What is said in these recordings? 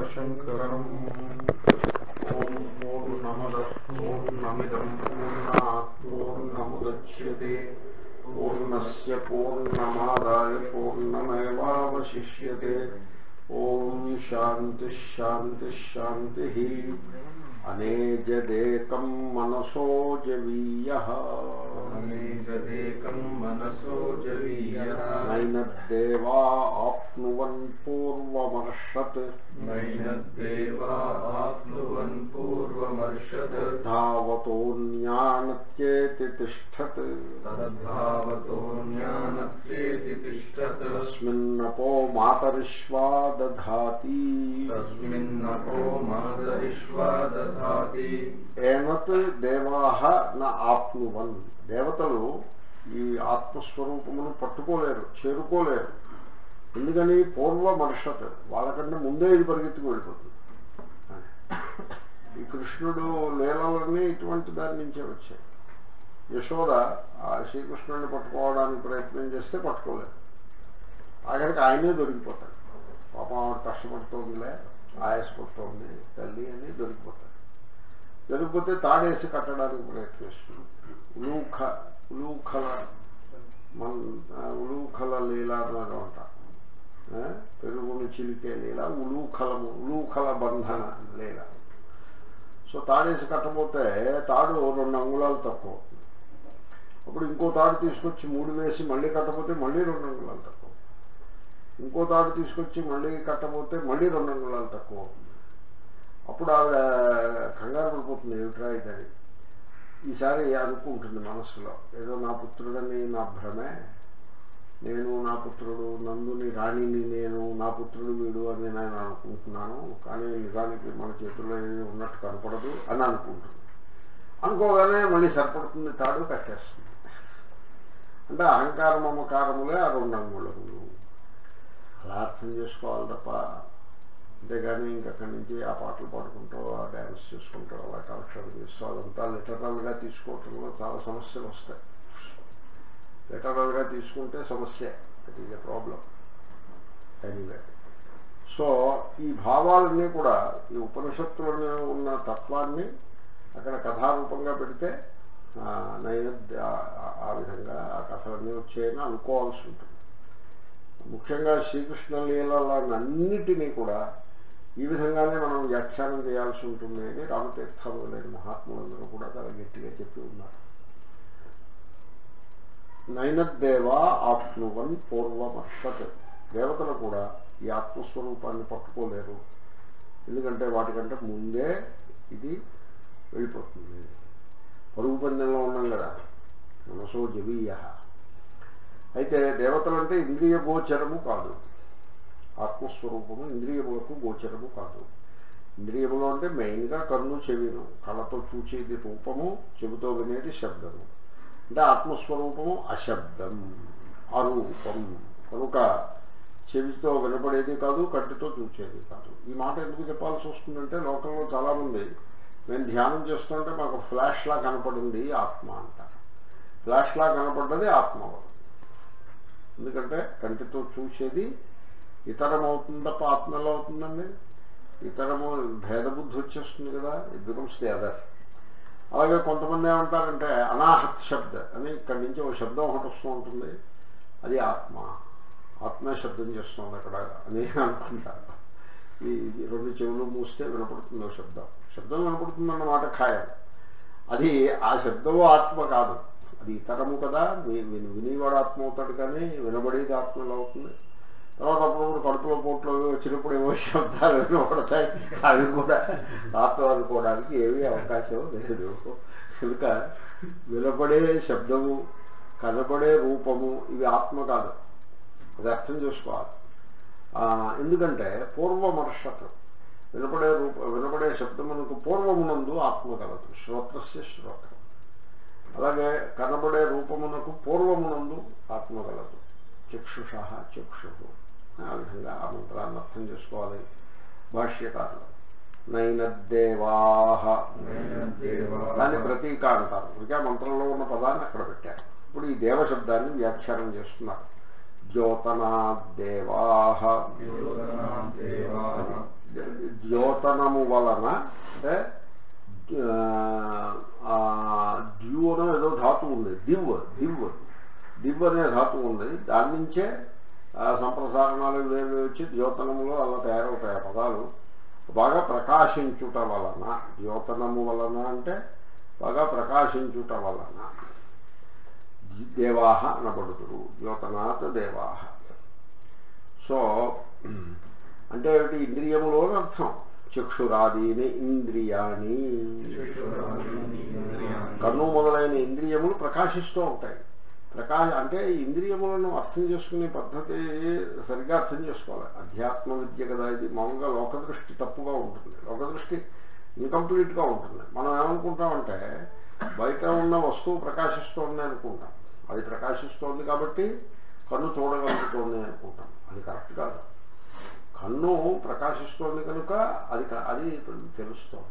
లోకశంకరం ఓం పూర్ణమదః పూర్ణమిదం పూర్ణాత్ పూర్ణముదచ్యతే పూర్ణస్య పూర్ణమాదాయ పూర్ణమేవావశిష్యతే ఓం శాంతి శాంతి శాంతి అనేజదేకం మనసో జవీయ అనేకదేకం మనసో జవీయః నైనద్దేవా ఆప్నువన్ పూర్వమర్షత్ నైనద్దేవా ఆప్నువన్ పూర్వమర్షత్ ధావతోన్యానత్యేతి తిష్టత్ తద్భావతో జ్ఞానత్యేతి తిష్టత్ తస్మిన్నపో మాతరిష్వా దధాతి తస్మిన్నపో మాతరిష్వా దధాతి ఏనత్ దేవాహ న ఆప్నువన్ దేవతలు ఈ ఆత్మస్వరూపమును పట్టుకోలేరు చేరుకోలేరు ఎందుకని పూర్వమర్షత్ వాళ్ళకంటే ముందే ఇది పరిగెత్తుకు వెళ్ళిపోతుంది అని. ఈ కృష్ణుడు లీలలన్నీ ఇటువంటి దాని నుంచే వచ్చాయి యశోద ఆ శ్రీకృష్ణుడిని పట్టుకోవడానికి ప్రయత్నం చేస్తే పట్టుకోలేదు ఆఖరికి ఆయనే దొరికిపోతాడు పాపం ఆవిడ కష్టపడుతోందిలే ఆయాసపడుతోంది తల్లి అని దొరికిపోతాడు దొరికిపోతే తాడేసి కట్టడానికి ప్రయత్నిస్తుంది ఉలూఖ ఉలూఖల మన్ ఆ, ఉలూఖల లీల అని అంట ఆ, పెరుగును చిలికే లీల ఉలూఖలము ఉలూఖల బంధన లీల సో తాడేసి కట్టబోతే తాడు రెండు అంగుళాలు తక్కువ అవుతుంది. అప్పుడు ఇంకో తాడు తీసుకొచ్చి మూడు వేసి మళ్ళీ కట్టబోతే మళ్ళీ రెండు అంగుళాలు తక్కువ ఇంకో తాడు తీసుకొచ్చి మళ్ళీ కట్టబోతే మళ్ళీ రెండు అంగుళాలు తక్కువ అవుతుంది అప్పుడు ఆవిడ కంగారు పడిపోతుంది ఏమిట్రా ఇదని ఈసారి అనుకుంటుంది మనస్సులో ఏదో నా పుత్రుడని నా భ్రమే నేను నా పుత్రుడు నందుని రాణిని నేను నా పుత్రుడు వీడు అని నేను అనుకుంటున్నాను కానీ నిజానికి మన చేతుల్లో ఏమీ ఉన్నట్టు కనపడదు అని అనుకుంటుంది అనుకోగానే మళ్ళీ సరిపడుతుంది తాడు కట్టేస్తుంది అంటే అహంకార మమకారములే ఆ రెండు అంగుళములు అలా అర్థం చేసుకోవాలి తప్ప అంతేగాని ఇంకక్కడి నుంచి ఆ పాటలు పాడుకుంటూ ఆ డ్యాన్స్ చేసుకుంటూ అలా కలెక్షన్ చేస్తూ అదంతా లిటరల్గా తీసుకోవటంలో చాలా సమస్యలు వస్తాయి లిటరల్గా తీసుకుంటే సమస్య that is a problem anyway so ఈ భావాలన్నీ కూడా ఈ ఉపనిషత్తులలో ఉన్న తత్వాన్ని అక్కడ కథారూపంగా పెడితే ఆ, నైవేద్య ఆ- ఆ విధంగా ఆ కథలన్నీ వచ్చాయని అనుకోవాల్సి ఉంటుంది ముఖ్యంగా శ్రీకృష్ణ లీలలన్నిటినీ కూడా ఈ విధంగానే మనం వ్యాఖ్యానం చేయాల్సి ఉంటుంది అని రామతీర్థాలు లేని మహాత్ములందరూ కూడా చాలా గట్టిగా చెప్పి ఉన్నారు నైనద్దేవా ఆప్నువన్ పూర్వమర్షత్ దేవతలు కూడా ఈ ఆత్మస్వరూపాన్ని పట్టుకోలేరు ఎందుకంటే వాటికంటే ముందే ఇది వెళ్ళిపోతుంది పరుగు పందెంలో ఉన్నాం కదా మనసో జవీయ అయితే దేవతలంటే ఇంద్రియ గోచరము కాదు ఆత్మస్వరూపము ఇంద్రియములకు గోచరము కాదు ఇంద్రియములు అంటే మెయిన్గా కన్ను చెవిను కళ్ళతో చూచేది రూపము చెవితో వినేది శబ్దము అంటే ఆత్మస్వరూపము అశబ్దం అరూపం కనుక చెవితో వినపడేది కాదు కంటితో చూచేది కాదు ఈ మాట ఎందుకు చెప్పాల్సి వస్తుందంటే లోకంలో చాలామంది మేము ధ్యానం చేస్తుంటే మాకు ఫ్లాష్ లా కనపడింది ఆత్మ అంటారు ఫ్లాష్ లా కనపడ్డది ఆత్మ ఎందుకంటే కంటితో చూసేది ఇతరం అవుతుంది తప్ప ఆత్మ ఎలా అవుతుందండి ఇతరము భేదబుద్ధి వచ్చేస్తుంది కదా ఇట్ బికమ్స్ ది అదర్ అలాగే కొంతమంది ఏమంటారంటే అనాహత్ శబ్ద అని ఇక్కడి నుంచి ఒక శబ్దం ఒకటి వస్తూ ఉంటుంది అది ఆత్మ ఆత్మ శబ్దం చేస్తుంది అక్కడ అని అనుకుంటారు ఈ ఈ రెండు చెవులు మూస్తే వినపడుతుందో శబ్దం శబ్దం వినపడుతుందన్నమాట ఖాయం అది ఆ శబ్దము ఆత్మ కాదు అది ఇతరము కదా వి- విని- వినివాడు ఆత్మ అవుతాడు కానీ వినబడేది ఆత్మ ఎలా అవుతుంది తర్వాత అప్పుడప్పుడు కడుపులో పోట్లో వచ్చినప్పుడు ఏవో శబ్దాలు వినపడతాయి అవి కూడా ఆత్మ అనుకోవడానికి ఏమీ అవకాశం లేదు కనుక వినపడే శబ్దము కనబడే రూపము ఇవి ఆత్మ కాదు అది అర్థం చేసుకోవాలి ఆ, ఎందుకంటే పూర్వమర్షత్ వినపడే రూప వినపడే శబ్దమునకు పూర్వమునందు ఆత్మ కలదు శ్రోత్రస్య శ్రోత్రం అలాగే కనబడే రూపమునకు పూర్వమునందు ఆత్మ కలదు చక్షుష చక్షు ఆ విధంగా ఆ మంత్రాన్ని అర్థం చేసుకోవాలి భాష్యకారులు నైనద్దేవాహ నైనద్దేవాః. దాన్ని ప్రతీక అంటారు ఇంకా మంత్రంలో ఉన్న పదాన్ని అక్కడ పెట్టారు ఇప్పుడు ఈ దేవ శబ్దాన్ని వ్యాఖ్యానం చేస్తున్నారు ద్యోతనాదేవాహ ద్యోతనాదేవాః. ద్యోతనము వలన అంటే ఆ, ద్యూ అనే ఏదో ధాతువు ఉంది దివ్ దివ్ దివ్ అనే ధాతువు ఉంది దాని నుంచే ఆ, సంప్రసారణాలు ఇవేవి వచ్చి ద్యోతనములో అలా తయారవుతాయి ఆ పదాలు బాగా ప్రకాశించుట వలన ద్యోతనము వలన అంటే బాగా ప్రకాశించుట వలన దేవాహ అనబడుతురు ద్యోతనాత్ దేవాహ సో అంటే ఏమిటి ఇంద్రియములో అని అర్థం చక్షురాదీని ఇంద్రియాణి కన్ను మొదలైన ఇంద్రియములు ప్రకాశిస్తూ ఉంటాయి ప్రకాశ అంటే ఈ ఇంద్రియములను అర్థం చేసుకునే పద్ధతి సరిగ్గా అర్థం చేసుకోవాలి అధ్యాత్మ విద్య కదా ఇది మామూలుగా లోకదృష్టి తప్పుగా ఉంటుంది లోకదృష్టి ఇన్కంప్లీట్గా ఉంటుంది మనం ఏమనుకుంటామంటే బయట ఉన్న వస్తువు ప్రకాశిస్తోంది అనుకుంటాం అది ప్రకాశిస్తోంది కాబట్టి కన్ను చూడగలుగుతోంది అనుకుంటాం అది కరెక్ట్ కాదు కన్ను ప్రకాశిస్తోంది కనుక అది క- అది తెలుస్తోంది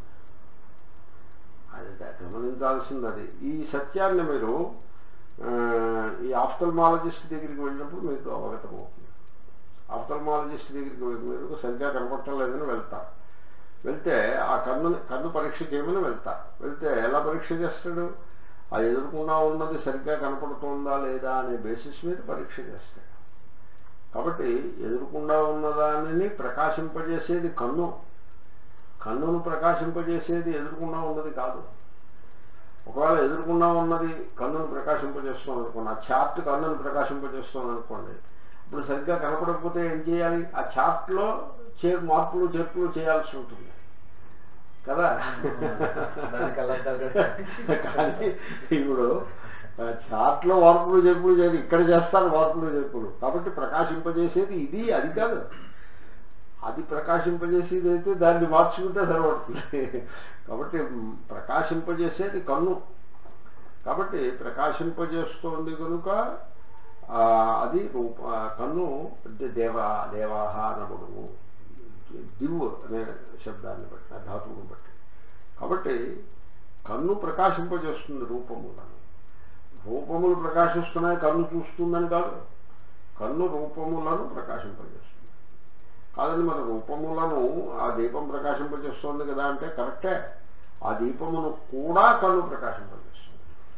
అది ద- గమనించాల్సింది అది ఈ సత్యాన్ని మీరు ఆ, ఈ ఆఫ్థల్మాలజిస్ట్ దగ్గరికి వెళ్ళినప్పుడు మీకు అవగతం అవుతుంది ఆఫ్థల్మాలజిస్ట్ దగ్గరికి వెళ్ళి మీరు సరిగ్గా కనపడటం లేదని వెళ్తారు వెళ్తే ఆ కన్ను కన్ను పరీక్ష చేయమని వెళ్తారు వెళ్తే ఎలా పరీక్ష చేస్తాడు ఆ ఎదుర్కొన్నా ఉన్నది సరిగ్గా కనపడుతుందా లేదా అనే బేసిస్ మీద పరీక్ష చేస్తాడు కాబట్టి ఎదురుకుండా ఉన్నదానిని ప్రకాశింపజేసేది కన్ను కన్నును ప్రకాశింపజేసేది ఎదురుకుండా ఉన్నది కాదు ఒకవేళ ఎదురుకుండా ఉన్నది కన్నును ప్రకాశింపజేస్తుంది అనుకోండి ఆ చార్ట్ కన్నును ప్రకాశింపజేస్తుంది అనుకోండి ఇప్పుడు సరిగ్గా కనపడకపోతే ఏం చేయాలి ఆ చార్ట్లో చే మార్పులు చేర్పులు చేయాల్సి ఉంటుంది కదా దానికి అలా కానీ ఇప్పుడు ఆ చార్ట్లో మార్పులు చెప్పులు చేయాలి ఇక్కడ చేస్తారు మార్పులు చెప్పులు కాబట్టి ప్రకాశింపజేసేది ఇది అది కాదు అది ప్రకాశింపజేసేది అయితే దాన్ని మార్చుకుంటే సరిపడుతుంది కాబట్టి మ్, ప్రకాశింపజేసేది కన్ను కాబట్టి ప్రకాశింపజేస్తోంది కనుక ఆ, అది రూప ఆ, కన్ను దే- దేవా దేవాహ అనబడును దివ్ అనే శబ్దాన్ని బట్టి ఆ ధాతువును బట్టి కాబట్టి కన్ను ప్రకాశింపజేస్తుంది రూపములను రూపములు ప్రకాశిస్తున్నాయి కన్ను చూస్తుందని కాదు కన్ను రూపములను ప్రకాశింపజేస్తుంది కాదని మన రూపములను ఆ దీపం ప్రకాశింపజేస్తోంది కదా అంటే కరెక్టే ఆ దీపమును కూడా కన్ను ప్రకాశింపజేస్తుంది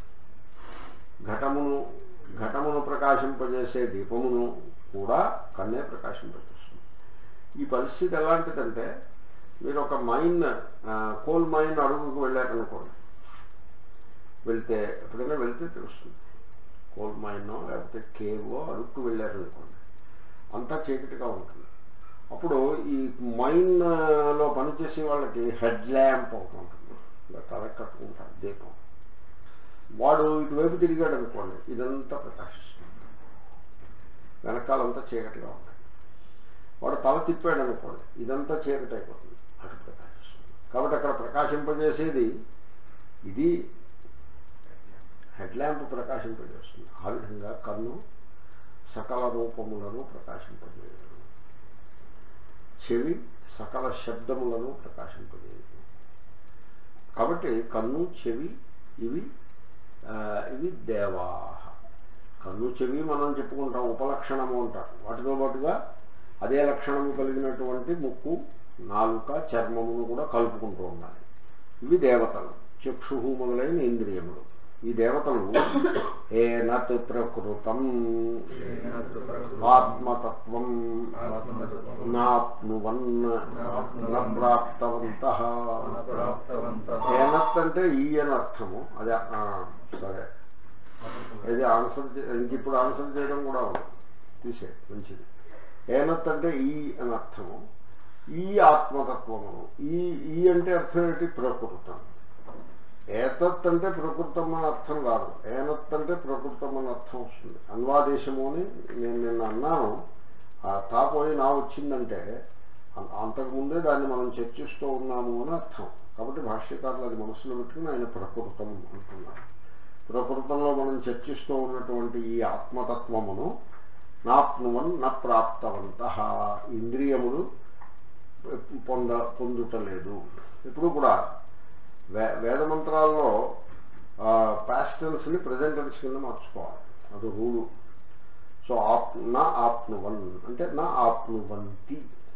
ఘటమును ఘటమును ప్రకాశింపజేసే దీపమును కూడా కన్నే ప్రకాశింపజేస్తుంది ఈ పరిస్థితి ఎలాంటిదంటే మీరు ఒక మైన్ కోల్ మైన్ అడుగుకు వెళ్ళారనుకోండి వెళ్తే ఎప్పుడైనా వెళ్తే తెలుస్తుంది కోల్ మైనో లేకపోతే కేవో అడుక్కు వెళ్ళారనుకోండి అంతా చీకటిగా ఉంటుంది అప్పుడు ఈ మైన్ లో పనిచేసే వాళ్ళకి హెడ్ ల్యాంప్ ఒకటి ఉంటుంది ఇలా తలకు కట్టుకుంటారు దీపం వాడు ఇటువైపు తిరిగాడు అనుకోండి ఇదంతా ప్రకాశిస్తుంది వెనకాలంతా చీకటిగా ఉంటుంది వాడు తల తిప్పాడు అనుకోండి ఇదంతా చీకటి అయిపోతుంది అటు ప్రకాశిస్తుంది కాబట్టి అక్కడ ప్రకాశింపజేసేది ఇది హెడ్ ల్యాంప్ ప్రకాశింపజేస్తుంది ఆ విధంగా కన్ను సకల రూపములను ప్రకాశింపజేయదు చెవి సకల శబ్దములను ప్రకాశింపజేయదు కాబట్టి కన్ను చెవి ఇవి ఆ, ఇవి దేవాహ కన్ను చెవి మనం చెప్పుకుంటాం ఉపలక్షణము అంటారు వాటితో పాటుగా అదే లక్షణము కలిగినటువంటి ముక్కు నాలుక చర్మమును కూడా కలుపుకుంటూ ఉండాలి ఇవి దేవతలు చక్షు మొదలైన ఇంద్రియములు ఈ దేవతలు ఏనత్ ప్రకృతం ఆత్మతత్వం నాప్నువన్ న ప్రాప్తవంత ఏనత్ అంటే ఈ అని అర్థము అదే ఆ, సరే ఇది ఆన్సర్ చే- ఇంక ఇప్పుడు ఆన్సర్ చేయడం కూడా ఉంది తీసే మంచిది ఏనత్ అంటే ఈ అని అర్థము ఈ ఆత్మతత్వము ఈ ఈ అంటే అర్థం ఏంటి ప్రకృతం ఏతత్ అంటే ప్రకృతం అని అర్థం రాదు ఏనత్ అంటే ప్రకృతం అని అర్థం వస్తుంది అన్వాదేశము అని నేను నిన్న అన్నాను ఆ తాపోయి నా వచ్చిందంటే అం- అంతకుముందే దాన్ని మనం చర్చిస్తూ ఉన్నాము అని అర్థం కాబట్టి భాష్యకారులు అది మనసులో పెట్టుకుని ఆయన ప్రకృతం అంటున్నారు ప్రకృతంలో మనం చర్చిస్తూ ఉన్నటువంటి ఈ ఆత్మతత్వమును నాప్నువన్ న ప్రాప్తవంత ఇంద్రియములు పొంద పొందుటలేదు ఇప్పుడు కూడా వే వేదమంత్రాల్లో ప్యాస్టెన్స్ని ప్రజెంటెన్స్ కింద మార్చుకోవాలి అది రూలు సో ఆప్ నా ఆప్నువన్ అంటే నా ఆప్నువంతి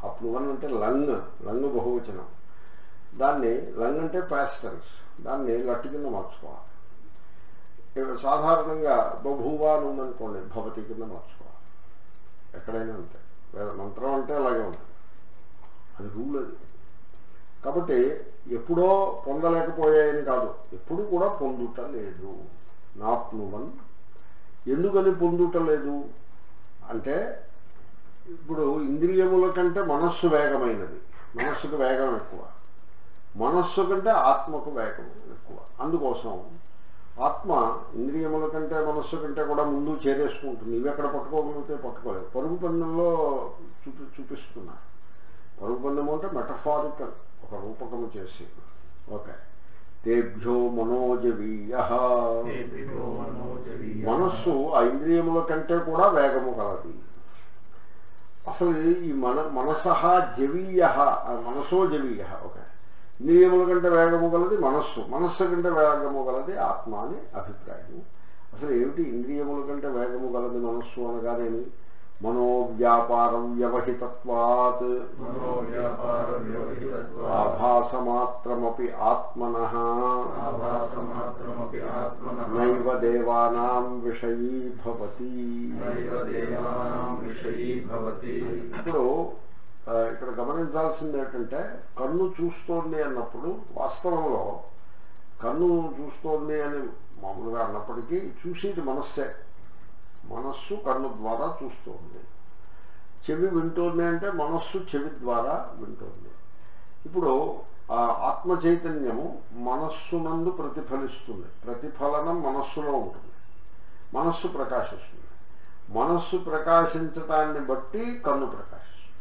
ఆప్నువన్ అంటే లంగ్ లంగ్ బహువచనం దాన్ని లంగ్ అంటే ప్యాస్టర్స్ దాన్ని లట్టు కింద మార్చుకోవాలి ఇక సాధారణంగా బభూవా అని ఉందనుకోండి భవతి కింద మార్చుకోవాలి ఎక్కడైనా అంతే వేద మంత్రం అంటే అలాగే ఉంటుంది అది రూల్ అది కాబట్టి ఎప్పుడో పొందలేకపోయాయని కాదు ఎప్పుడు కూడా పొందుట లేదు నాప్నువన్ ఎందుకని పొందుట లేదు అంటే ఇప్పుడు ఇంద్రియముల కంటే మనస్సు వేగమైనది మనస్సుకు వేగం ఎక్కువ మనస్సు కంటే ఆత్మకు వేగం ఎక్కువ అందుకోసం ఆత్మ ఇంద్రియముల కంటే మనస్సు కంటే కూడా ముందు చేరేసుకుంటుంది ఇవి ఎక్కడ పట్టుకోగలిగితే పట్టుకోలేదు పరుగు పందెంలో చూపి చూపిస్తున్నారు పరుగు పందెము అంటే మెటఫారికల్ ఒక రూపకము చేసి ఓకే తేభ్యో మనోజవీయ తేభ్యో మనోజవీయః. మనస్సు ఆ ఇంద్రియముల కంటే కూడా వేగము కలది అసలు ఈ మన మనస జవీయ మనసో జవీయ ఓకే ఇంద్రియముల కంటే వేగము గలది మనస్సు మనస్సు కంటే వేగము గలది ఆత్మ అని అభిప్రాయం అసలు ఏమిటి ఇంద్రియముల కంటే వేగము గలది మనస్సు అనగానేమి మనోవ్యాపారం వ్యవహితత్వాత్ మనోవ్యాపార వ్యవహితత్వాత్ ఆభాసమాత్రమపి ఆత్మన ఆభాసమాత్రమపి ఆత్మనః నైవ దేవానాం విషయీ భవతి నైవ దేవానాం విషయీ భవతి ఇప్పుడు ఆ, ఇక్కడ గమనించాల్సింది ఏంటంటే కన్ను చూస్తోంది అన్నప్పుడు వాస్తవంలో కన్ను చూస్తోంది అని మామూలుగా అన్నప్పటికీ చూసేది మనస్సే మనస్సు కన్ను ద్వారా చూస్తోంది చెవి వింటోంది అంటే మనస్సు చెవి ద్వారా వింటోంది ఇప్పుడు ఆ ఆత్మ చైతన్యము మనస్సునందు ప్రతిఫలిస్తుంది ప్రతిఫలనం మనస్సులో ఉంటుంది మనస్సు ప్రకాశిస్తుంది మనస్సు ప్రకాశించటాన్ని బట్టి కన్ను ప్రకాశిస్తుంది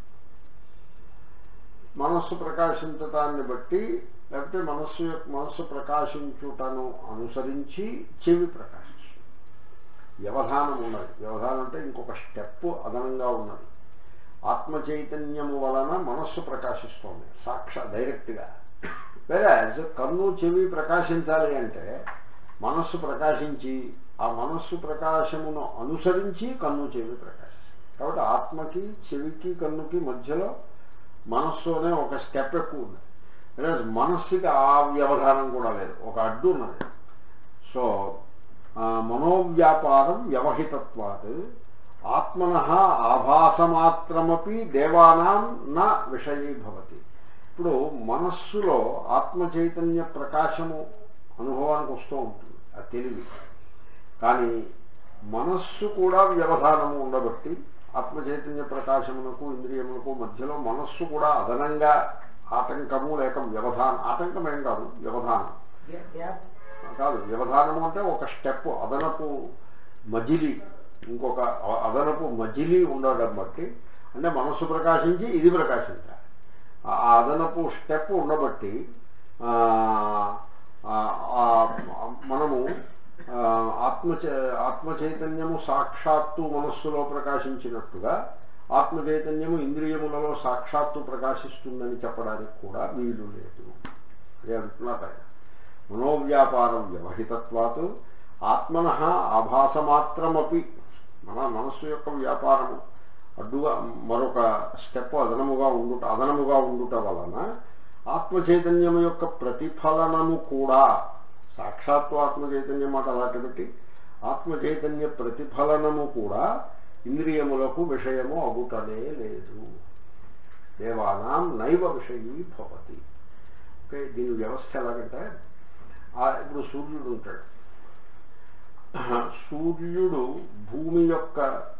మనస్సు ప్రకాశించటాన్ని బట్టి లేకపోతే మనస్సు యొక్క మనస్సు ప్రకాశించుటను అనుసరించి చెవి ప్రకాశిస్తుంది వ్యవధానం ఉన్నది వ్యవధానం అంటే ఇంకొక స్టెప్ అదనంగా ఉన్నది ఆత్మ చైతన్యము వలన మనస్సు ప్రకాశిస్తోంది సాక్ష డైరెక్ట్గా వేరే కన్ను చెవి ప్రకాశించాలి అంటే మనస్సు ప్రకాశించి ఆ మనస్సు ప్రకాశమును అనుసరించి కన్ను చెవి ప్రకాశిస్తుంది కాబట్టి ఆత్మకి చెవికి కన్నుకి మధ్యలో మనస్సు అనే ఒక స్టెప్ ఎక్కువ ఉంది Whereas మనస్సుకి ఆ వ్యవధానం కూడా లేదు ఒక అడ్డు ఉన్నది సో ఆ, మనోవ్యాపారం వ్యవహితత్వాత్ ఆత్మన ఆభాసమాత్రమపి దేవానాం నా విషయీ భవతి ఇప్పుడు మనస్సులో ఆత్మ చైతన్య ప్రకాశము అనుభవానికి వస్తూ ఉంటుంది ఆ తెలివి కానీ మనస్సు కూడా వ్యవధానము ఉండబట్టి ఆత్మ చైతన్య ప్రకాశమునకు ఇంద్రియములకు మధ్యలో మనస్సు కూడా అదనంగా ఆటంకము లేక వ్యవధానం ఆటంకం ఏం కాదు వ్యవధానం కాదు వ్యవధానము అంటే ఒక స్టెప్ అదనపు మజిలి ఇంకొక అ- అదనపు మజిలి ఉండడం బట్టి అంటే మనస్సు ప్రకాశించి ఇది ప్రకాశించాలి ఆ ఆ అదనపు స్టెప్ ఉండబట్టి ఆ, ఆ, ఆ, మనము ఆ, ఆత్మ చై- ఆత్మ చైతన్యము సాక్షాత్తు మనస్సులో ప్రకాశించినట్టుగా ఆత్మ చైతన్యము ఇంద్రియములలో సాక్షాత్తు ప్రకాశిస్తుందని చెప్పడానికి కూడా వీలు లేదు అదే అంటున్నారు ఆయన మనోవ్యాపారం వ్యవహితత్వాత్ ఆత్మన ఆభాసమాత్రమపి మన మనస్సు యొక్క వ్యాపారము అడ్డుగా మరొక స్టెప్ అదనముగా ఉండుట అదనముగా ఉండుట వలన ఆత్మ చైతన్యం యొక్క ప్రతిఫలనము కూడా సాక్షాత్తు ఆత్మ చైతన్యం మాట అలాంటి పెట్టి ఆత్మ చైతన్య ప్రతిఫలనము కూడా ఇంద్రియములకు విషయము అగుటనే లేదు దేవానాం నైవ విషయీ భవతి ఓకే దీని వ్యవస్థ ఎలాగంటే ఆ ఇప్పుడు సూర్యుడు ఉంటాడు సూర్యుడు భూమి యొక్క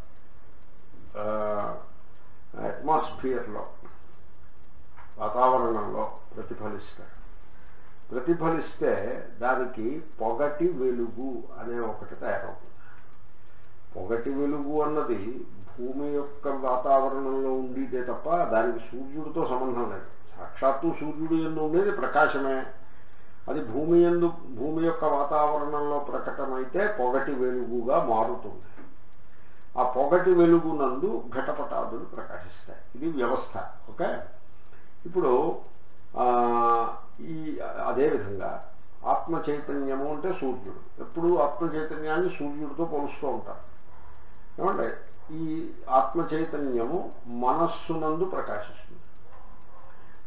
అట్మాస్ఫియర్లో వాతావరణంలో ప్రతిఫలిస్తాడు ప్రతిఫలిస్తే దానికి పొగటి వెలుగు అనే ఒకటి తయారవుతుంది పొగటి వెలుగు అన్నది భూమి యొక్క వాతావరణంలో ఉండేదే తప్ప దానికి సూర్యుడితో సంబంధం లేదు సాక్షాత్తు సూర్యుడు ఎందు ఉండేది ప్రకాశమే అది భూమి ఎందు భూమి యొక్క వాతావరణంలో ప్రకటమైతే పొగటి వెలుగుగా మారుతుంది ఆ పొగటి వెలుగునందు ఘటపటాదులు ప్రకాశిస్తాయి ఇది వ్యవస్థ ఓకే ఇప్పుడు ఆ, ఈ అదేవిధంగా ఆత్మ చైతన్యము అంటే సూర్యుడు ఎప్పుడు ఆత్మ చైతన్యాన్ని సూర్యుడితో పోలుస్తూ ఉంటారు ఏమంటే ఈ ఆత్మ చైతన్యము మనస్సునందు ప్రకాశిస్తుంది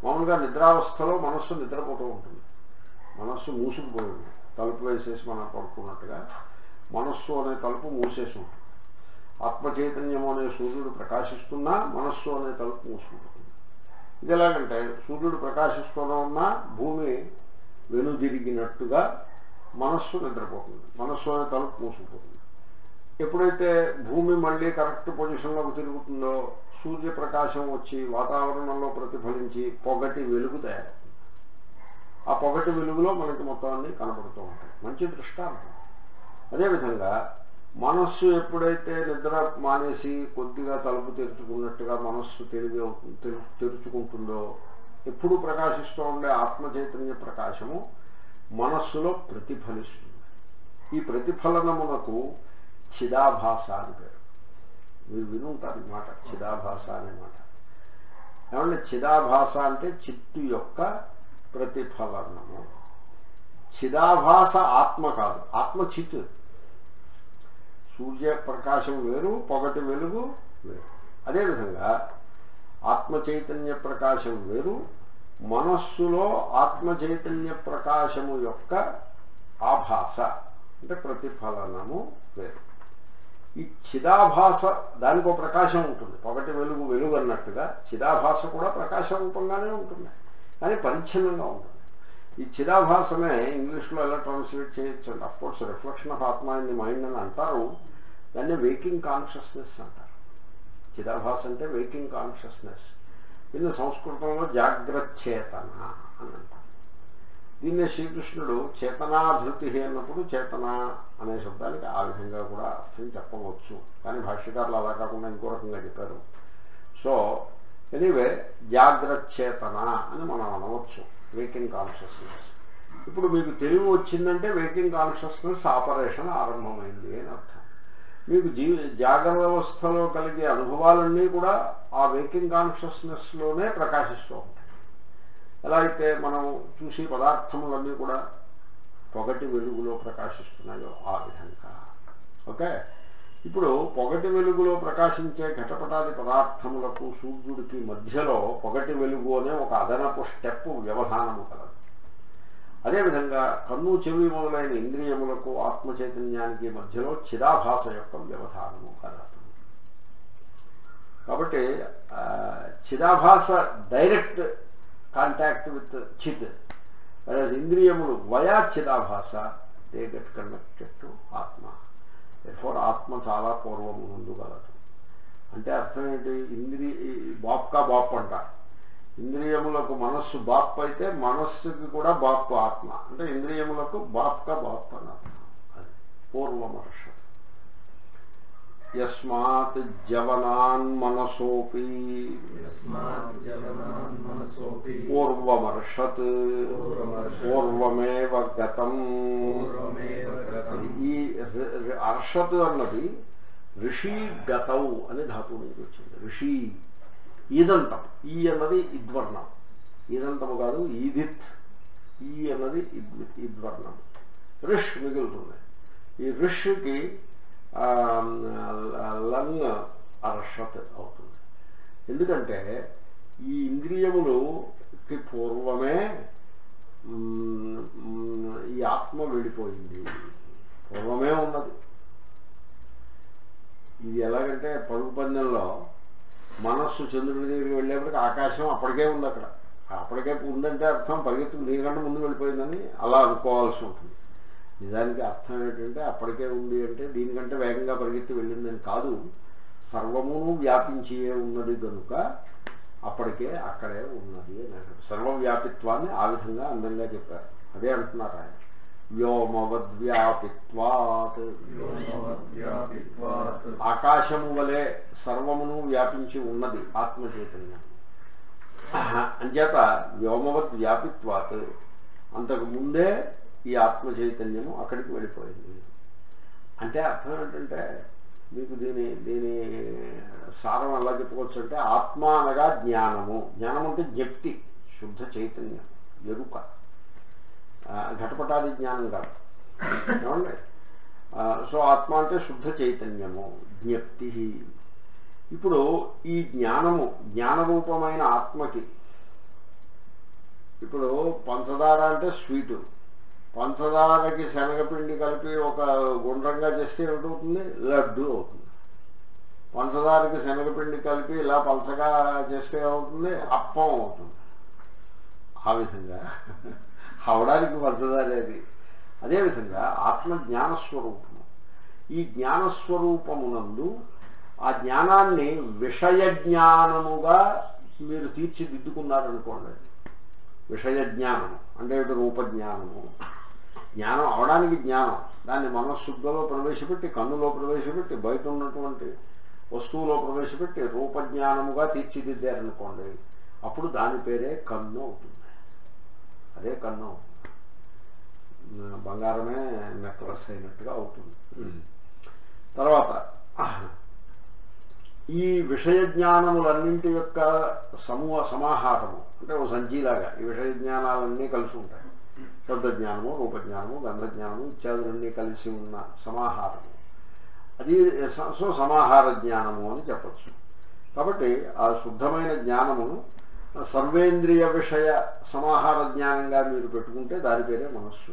మామూలుగా నిద్రావస్థలో మనస్సు నిద్రపోతూ ఉంటుంది మనస్సు మూసుకుపోయి ఉంటుంది తలుపు వేసేసి మనం పడుకున్నట్టుగా మనస్సు అనే తలుపు మూసేసి ఉంటుంది ఆత్మ చైతన్యము అనే సూర్యుడు ప్రకాశిస్తున్నా మనస్సు అనే తలుపు మూసుకుంటుంది ఇది ఎలాగంటే సూర్యుడు ప్రకాశిస్తూనే ఉన్నా భూమి వెనుదిరిగినట్టుగా మనస్సు నిద్రపోతుంది మనస్సు అనే తలుపు మూసుకుపోతుంది ఎప్పుడైతే భూమి మళ్ళీ కరెక్ట్ పొజిషన్లోకి తిరుగుతుందో సూర్యప్రకాశం వచ్చి వాతావరణంలో ప్రతిఫలించి పొగటి వెలుగు తయారవుతుంది ఆ పొగటి వెలుగులో మనకి మొత్తం అన్ని కనబడుతూ ఉంటాయి మంచి దృష్టాంతం అదేవిధంగా మనస్సు ఎప్పుడైతే నిద్ర మానేసి కొద్దిగా తలుపు తెరుచుకున్నట్టుగా మనస్సు తెలివి అవుతుంది తెరు- తెరుచుకుంటుందో ఎప్పుడు ప్రకాశిస్తూ ఉండే ఆత్మ చైతన్య ప్రకాశము మనస్సులో ప్రతిఫలిస్తుంది ఈ ప్రతిఫలనమునకు చిదాభాస అని పేరు మీరు వినుంటారు ఈ మాట చిదాభాస అనే మాట ఏమంటే చిదాభాస అంటే చిత్తు యొక్క ప్రతిఫలనము చిదాభాస ఆత్మ కాదు ఆత్మ చిత్తు సూర్యప్రకాశం వేరు పొగటి వెలుగు వేరు అదేవిధంగా ఆత్మ చైతన్య ప్రకాశం వేరు మనస్సులో ఆత్మ చైతన్య ప్రకాశము యొక్క ఆభాస అంటే ప్రతిఫలనము వేరు ఈ చిదాభాస దానికి ఒక ప్రకాశం ఉంటుంది పొగటి వెలుగు వెలుగు అన్నట్టుగా చిదాభాస కూడా ప్రకాశ రూపంగానే ఉంటుంది కానీ పరిచ్ఛిన్నంగా ఉంటుంది ఈ చిదాభాసమే ఇంగ్లీష్లో ఎలా ట్రాన్స్లేట్ చేయొచ్చు అంటే of course reflection of atma in the mind అని అంటారు దాన్ని వేకింగ్ కాన్షియస్నెస్ అంటారు చిదాభాస అంటే వేకింగ్ కాన్షియస్నెస్ దీన్ని సంస్కృతంలో జాగ్రచ్చేతన అని అంటారు దీన్నే శ్రీకృష్ణుడు చేతనాధృతి అన్నప్పుడు చేతన అనే శబ్దానికి ఆ విధంగా కూడా అర్థం చెప్పవచ్చు కానీ భాష్యకారులు అలా కాకుండా ఇంకో రకంగా చెప్పారు సో ఎనీవే జాగ్రచ్చేతన అని మనం అనవచ్చు వేకింగ్ కాన్షియస్నెస్ ఇప్పుడు మీకు తెలివి వచ్చిందంటే వేకింగ్ కాన్షియస్నెస్ ఆపరేషన్ ఆరంభమైంది అని అర్థం మీకు జీ జాగ్రత్త వ్యవస్థలో కలిగే అనుభవాలన్నీ కూడా ఆ వేకింగ్ కాన్షియస్నెస్లోనే ప్రకాశిస్తూ ఉంటాయి ఎలా అయితే మనం చూసి పదార్థములన్నీ కూడా పొగటి వెలుగులో ప్రకాశిస్తున్నాయో ఆ విధంగా ఓకే ఇప్పుడు పొగటి వెలుగులో ప్రకాశించే ఘటపటాది పదార్థములకు సూర్యుడికి మధ్యలో పొగటి వెలుగు అనే ఒక అదనపు స్టెప్ వ్యవధానము కలదు అదేవిధంగా కన్ను చెవి మొదలైన ఇంద్రియములకు ఆత్మ చైతన్యానికి మధ్యలో చిరాభాస యొక్క వ్యవధానము కలదు కాబట్టి ఆ, చిరాభాస direct contact with chit whereas ఇంద్రియములు via chidabhasa they get connected to atma for ఆత్మ చాలా పూర్వము ముందు గలదు అంటే అర్థం ఏంటి ఇంద్రియ బాప్కా బాప్ అంట ఇంద్రియములకు మనస్సు బాప్ అయితే మనస్సుకి కూడా బాప్ ఆత్మ అంటే ఇంద్రియములకు బాప్కా బాప్ అని అర్థం అది పూర్వమర్ష యస్మాత్ జవనాన్ మనసోపి యస్మాత్ జవనాన్ మనసోపి పూర్వమర్షత్ పూర్వమర్షత్ పూర్వమేవ గతం పూర్వమేవ గతం. ఈ రి- రి- అర్షత్ అన్నది ఋషి గతౌ అనే ధాతువు నుంచి వచ్చింది ఋషి ఈదంతం ఈ అన్నది ఇద్వర్ణం ఈదంతము కాదు ఈదిత్ ఈ అన్నది ఇద్- ఇద్వర్ణం ఋష్ మిగులుతుంది ఈ ఋష్కి ఆ, లంగ్ అర్షత్ అవుతుంది ఎందుకంటే ఈ ఇంద్రియములుకి పూర్వమే మ్, మ్, ఈ ఆత్మ వెళ్ళిపోయింది పూర్వమే ఉన్నది ఇది ఎలాగంటే పరుగు పందెంలో మనస్సు చంద్రుడి దగ్గరికి వెళ్ళేప్పటికి ఆకాశం అప్పటికే ఉంది అక్కడ అప్పటికే ఉందంటే అర్థం పరిగెత్తుకు దీనికంటే ముందు వెళ్ళిపోయిందని అలా అనుకోవాల్సి ఉంటుంది నిజానికి అర్థం ఏంటంటే అప్పటికే ఉంది అంటే దీనికంటే వేగంగా పరిగెత్తి వెళ్ళిందని కాదు సర్వమును వ్యాపించియే ఉన్నది కనుక అప్పటికే అక్కడే ఉన్నది అని అంటారు సర్వవ్యాపిత్వాన్ని ఆ విధంగా అందంగా చెప్పారు అదే అంటున్నారు ఆయన వ్యోమవద్వ్యాపిత్వాత్ వ్యోమవద్వ్యాపిత్వాత్ ఆకాశము వలె సర్వమును వ్యాపించి ఉన్నది ఆత్మ చైతన్యం అంచేత వ్యోమవద్ వ్యాపిత్వాత్ అంతకు ముందే ఈ ఆత్మ చైతన్యము అక్కడికి వెళ్ళిపోయింది అంటే అర్థం ఏంటంటే మీకు దీని దీని సారం ఎలా చెప్పుకోవచ్చు అంటే ఆత్మ అనగా జ్ఞానము జ్ఞానం అంటే జ్ఞప్తి శుద్ధ చైతన్యం ఎరుక ఆ, ఘటపటాది జ్ఞానం కాదు ఏమండి ఆ, సో ఆత్మ అంటే శుద్ధ చైతన్యము జ్ఞప్తి ఇప్పుడు ఈ జ్ఞానము జ్ఞానరూపమైన ఆత్మకి ఇప్పుడు పంచదార అంటే స్వీటు పంచదారకి శనగపిండి కలిపి ఒక గుండ్రంగా చేస్తే ఏమిటవుతుంది లడ్డు అవుతుంది పంచదారకి శనగపిండి కలిపి ఇలా పలచగా చేస్తే ఏమవుతుంది అప్పం అవుతుంది ఆ విధంగా అవడానికి పంచదార అది అదేవిధంగా ఆత్మ జ్ఞానస్వరూపము ఈ జ్ఞానస్వరూపమునందు ఆ జ్ఞానాన్ని విషయ జ్ఞానముగా మీరు తీర్చిదిద్దుకున్నారనుకోండి విషయ జ్ఞానము అంటే ఇటు రూపజ్ఞానము జ్ఞానం అవడానికి జ్ఞానం దాన్ని మనస్సుద్ధలో ప్రవేశపెట్టి కన్నులో ప్రవేశపెట్టి బయట ఉన్నటువంటి వస్తువులో ప్రవేశపెట్టి రూపజ్ఞానముగా తీర్చిదిద్దారనుకోండి అప్పుడు దాని పేరే కన్ను అవుతుంది అదే కన్ను అవుతుంది బంగారమే నెక్లెస్ అయినట్టుగా అవుతుంది తర్వాత ఈ విషయ జ్ఞానములన్నింటి యొక్క సమూహ సమాహారము అంటే ఓ సంచీలాగా ఈ విషయ జ్ఞానాలన్నీ కలిసి ఉంటాయి శబ్దజ్ఞానము రూపజ్ఞానము గంధజ్ఞానము ఇత్యాదులన్నీ కలిసి ఉన్న సమాహారము అది స- సో సమాహార జ్ఞానము అని చెప్పచ్చు కాబట్టి ఆ శుద్ధమైన జ్ఞానమును సర్వేంద్రియ విషయ సమాహార జ్ఞానంగా మీరు పెట్టుకుంటే దాని పేరే మనస్సు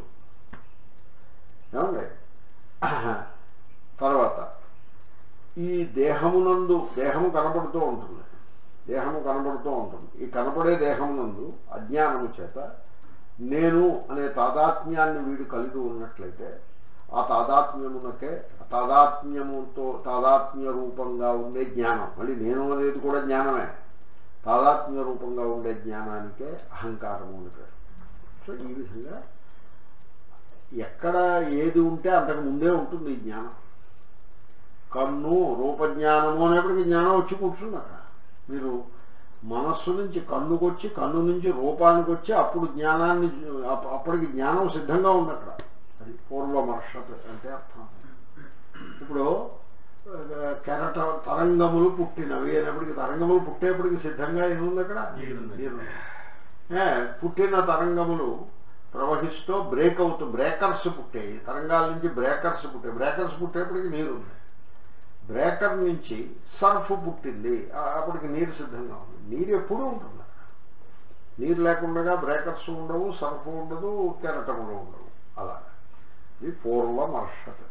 ఏమండి తర్వాత ఈ దేహమునందు దేహము కనపడుతూ ఉంటుంది దేహము కనపడుతూ ఉంటుంది ఈ కనపడే దేహమునందు అజ్ఞానము చేత నేను అనే తాదాత్మ్యాన్ని వీడు కలిగి ఉన్నట్లయితే ఆ తాదాత్మ్యమునకే ఆ తాదాత్మ్యముతో తాదాత్మ్య రూపంగా ఉండే జ్ఞానం మళ్ళీ నేను అనేది కూడా జ్ఞానమే తాదాత్మ్య రూపంగా ఉండే జ్ఞానానికే అహంకారము అని పేరు సో ఈ విధంగా ఎక్కడ ఏది ఉంటే అంతకు ముందే ఉంటుంది ఈ జ్ఞానం కన్ను రూపజ్ఞానము అనేప్పటికీ జ్ఞానం వచ్చి కూర్చుంది అక్కడ మీరు మనస్సు నుంచి కన్నుకు వచ్చి కన్ను నుంచి రూపానికి వచ్చి అప్పుడు జ్ఞానాన్ని అప్ప- అప్పటికి జ్ఞానం సిద్ధంగా ఉంది అక్కడ అది పూర్వమర్షత్ అంటే అర్థం ఇప్పుడు ఆ, కెరట తరంగములు పుట్టినవి అనేప్పటికి తరంగములు పుట్టేప్పటికి సిద్ధంగా ఏముంది అక్కడ నీరుంది. నీరుంది. ఏ, పుట్టిన తరంగములు ప్రవహిస్తూ బ్రేక్ అవుతూ బ్రేకర్స్ పుట్టాయి తరంగాల నుంచి బ్రేకర్స్ పుట్టాయి బ్రేకర్స్ పుట్టేప్పటికి నీరు ఉంది బ్రేకర్ నుంచి సర్ఫ్ పుట్టింది ఆ, అప్పటికి నీరు సిద్ధంగా ఉంది నీరు ఎప్పుడూ ఉంటుంది అక్కడ. నీరు లేకుండా బ్రేకర్స్ ఉండవు సర్ఫ్ ఉండదు కెరటములు ఉండవు అలా ఇది పూర్వమర్షత్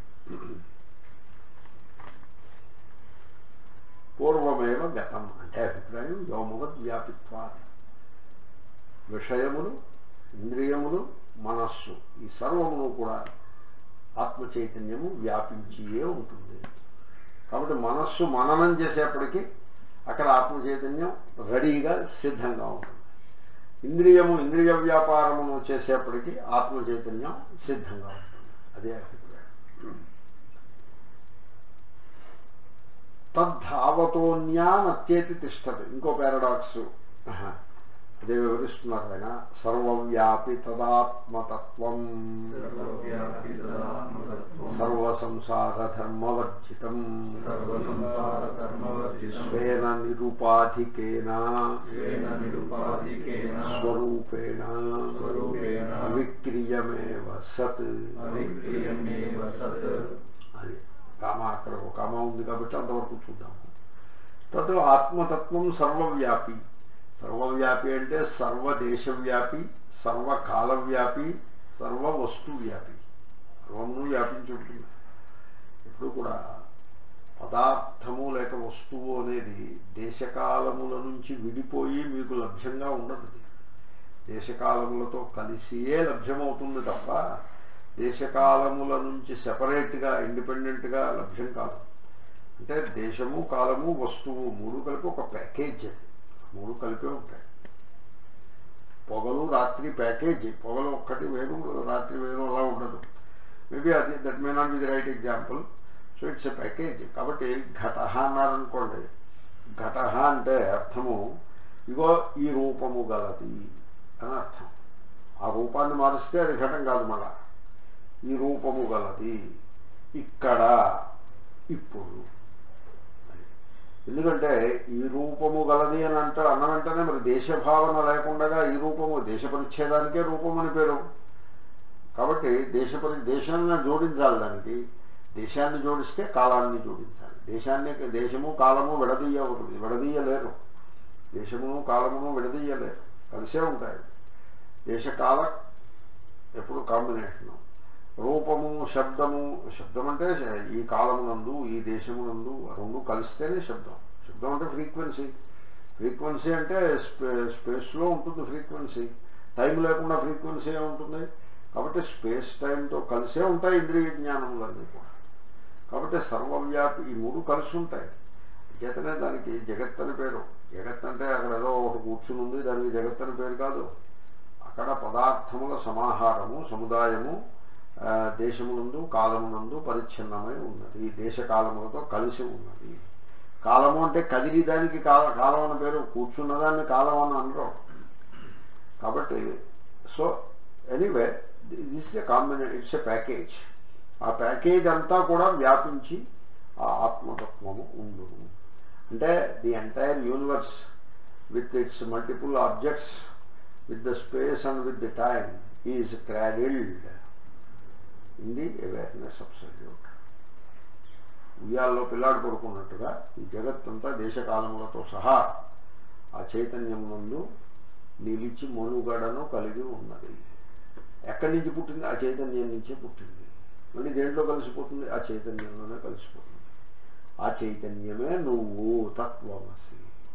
పూర్వమేవ గతం అంటే అభిప్రాయం వ్యోమవద్ వ్యాపిత్వా విషయములు ఇంద్రియములు మనస్సు ఈ సర్వమును కూడా ఆత్మ చైతన్యము వ్యాపించియే ఉంటుంది కాబట్టి మనస్సు మననం చేసేప్పటికీ అక్కడ ఆత్మ చైతన్యం రెడీగా సిద్ధంగా ఉంటుంది ఇంద్రియము ఇంద్రియ వ్యాపారమును చేసేప్పటికీ ఆత్మ చైతన్యం సిద్ధంగా ఉంటుంది అదే అభిప్రాయం తద్ధావతోన్యానత్యేతి తిష్టది ఇంకో పారాడాక్స్ అదే వివరిస్తున్నారు ఆయన సర్వవ్యాపి తదాత్మతత్వం సర్వవ్యాపి తదాత్మతత్వం సర్వసంసార ధర్మవర్జితం సర్వసంసారధర్మవర్జితం స్వేన నిరుపాధికేన స్వేన నిరుపాధికేన స్వరూపేణ స్వరూపేణ అవిక్రియమేవ సత్ అవిక్రియమేవ సత్ అది కామ అక్కడ ఒక కామ ఉంది కాబట్టి అంతవరకు చూద్దాము తదు ఆత్మతత్వం సర్వవ్యాపి సర్వవ్యాపి అంటే సర్వదేశవ్యాపి సర్వకాలవ్యాపి సర్వ వస్తు వ్యాపి సర్వమును వ్యాపించి ఉంటుంది ఎప్పుడు కూడా పదార్థము లేక వస్తువు అనేది దేశకాలముల నుంచి విడిపోయి మీకు లభ్యంగా ఉండదు అది. దేశకాలములతో కలిసియే లభ్యమవుతుంది తప్ప దేశకాలముల నుంచి సెపరేట్గా ఇండిపెండెంట్గా లభ్యం కాదు అంటే దేశము కాలము వస్తువు మూడు కలిపి ఒక ప్యాకేజ్ అది మూడు కలిపే ఉంటాయి పొగలు రాత్రి ప్యాకేజ్ పొగలు ఒక్కటి వేరు రాత్రి వేరు అలా ఉండదు మేబీ అది that may not be the right example so it's a package కాబట్టి ఘట అన్నారనుకోండి ఘట అంటే అర్థము ఇగో ఈ రూపము గలది అని అర్థం ఆ రూపాన్ని మారిస్తే అది ఘటం కాదు మళ్ళా ఈ రూపము గలది ఇక్కడ ఇప్పుడు అది. ఎందుకంటే ఈ రూపము గలది అని అంటే అన్న వెంటనే మరి దేశభావన లేకుండా ఈ రూపము దేశ పరిచ్ఛేదానికే రూపం అని పేరు కాబట్టి దేశ పరి దేశాన్ని జోడించాలి దానికి దేశాన్ని జోడిస్తే కాలాన్ని జోడించాలి దేశాన్ని దేశము కాలము విడదీయకూడదు విడదీయలేరు దేశమును కాలమును విడదీయలేరు కలిసే ఉంటాయి దేశకాల ఎప్పుడు కాంబినేషను రూపము శబ్దము శబ్దం అంటే ఈ కాలమునందు ఈ దేశమునందు రెండు కలిస్తేనే శబ్దం శబ్దం అంటే ఫ్రీక్వెన్సీ ఫ్రీక్వెన్సీ అంటే స్పే స్పేస్లో ఉంటుంది ఫ్రీక్వెన్సీ టైం లేకుండా ఫ్రీక్వెన్సీ ఉంటుంది కాబట్టి స్పేస్ టైంతో కలిసే ఉంటాయి ఇంద్రియ జ్ఞానములన్నీ కూడా కాబట్టి సర్వవ్యాపి ఈ మూడు కలిసి ఉంటాయి చేతనే దానికి జగత్ అని పేరు జగత్ అంటే అక్కడ ఏదో ఒకటి కూర్చుని ఉంది దానికి జగత్ అని పేరు కాదు అక్కడ పదార్థముల సమాహారము సముదాయము ఆ, దేశమునందు కాలమునందు పరిచ్ఛిన్నమై ఉన్నది దేశకాలములతో కలిసి ఉన్నది కాలము అంటే కదిలి దానికి కాల కాలం అని పేరు కూర్చున్నదాన్ని కాలం అని అనరు కాబట్టి so anyway this a combine it's a package ఆ ప్యాకేజ్ అంతా కూడా వ్యాపించి ఆ ఆత్మతత్వము ఉండును అంటే the entire universe with its multiple objects with the space and with the time is cradled in the awareness of salute ఉయ్యాల్లో పిల్లాడు పడుకున్నట్టుగా ఈ జగత్తంతా దేశకాలములతో సహా ఆ చైతన్యం నందు నిలిచి మనుగడను కలిగి ఉన్నది ఎక్కడి నుంచి పుట్టింది ఆ చైతన్యం నుంచే పుట్టింది మళ్ళీ దేంట్లో కలిసిపోతుంది ఆ చైతన్యంలోనే కలిసిపోతుంది ఆ చైతన్యమే నువ్వు తత్వమసి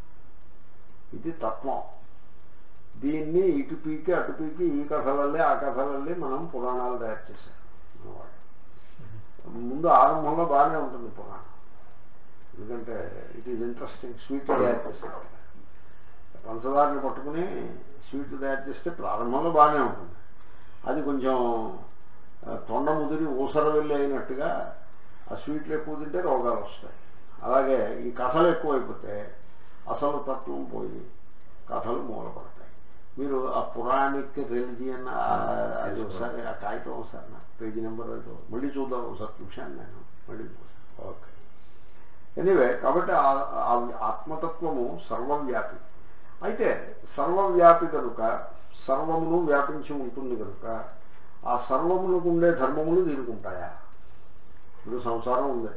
ఇది తత్వం దీన్ని ఇటు పీకి అటు పీకి ఈ కథలల్లే ఆ కథలల్లే మనం పురాణాలు తయారు చేశారు మనవాళ్ళు ముందు ఆరంభంలో బాగానే ఉంటుంది పురాణం ఎందుకంటే ఇట్ ఈజ్ ఇంట్రెస్టింగ్ స్వీట్ తయారు చేశారు పంచదారని పట్టుకుని స్వీట్ తయారు చేస్తే ప్రారంభంలో బాగానే ఉంటుంది అది కొంచెం ఆ, తొండ ముదిరి ఊసర వెళ్ళి అయినట్టుగా ఆ స్వీట్లు ఎక్కువ తింటే రోగాలు వస్తాయి అలాగే ఈ కథలు ఎక్కువైపోతే అసలు తత్వం పోయి కథలు మూలపడతాయి మీరు ఆ పురాణిక్ రిలిజియన్ అది ఒకసారి ఆ కాగితం ఒకసారి నాకు పేజీ నెంబర్ ఏదో మళ్ళీ చూద్దాం ఒకసారి చూశాను నేను మళ్ళీ చూసాను ఓకే ఎనీవే కాబట్టి ఆ- ఆ ఆత్మతత్వము సర్వవ్యాపి అయితే సర్వవ్యాపి కనుక సర్వమును వ్యాపించి ఉంటుంది కనుక ఆ సర్వమునకు ఉండే ధర్మములు దీనికి ఉంటాయా ఇప్పుడు సంసారం ఉంది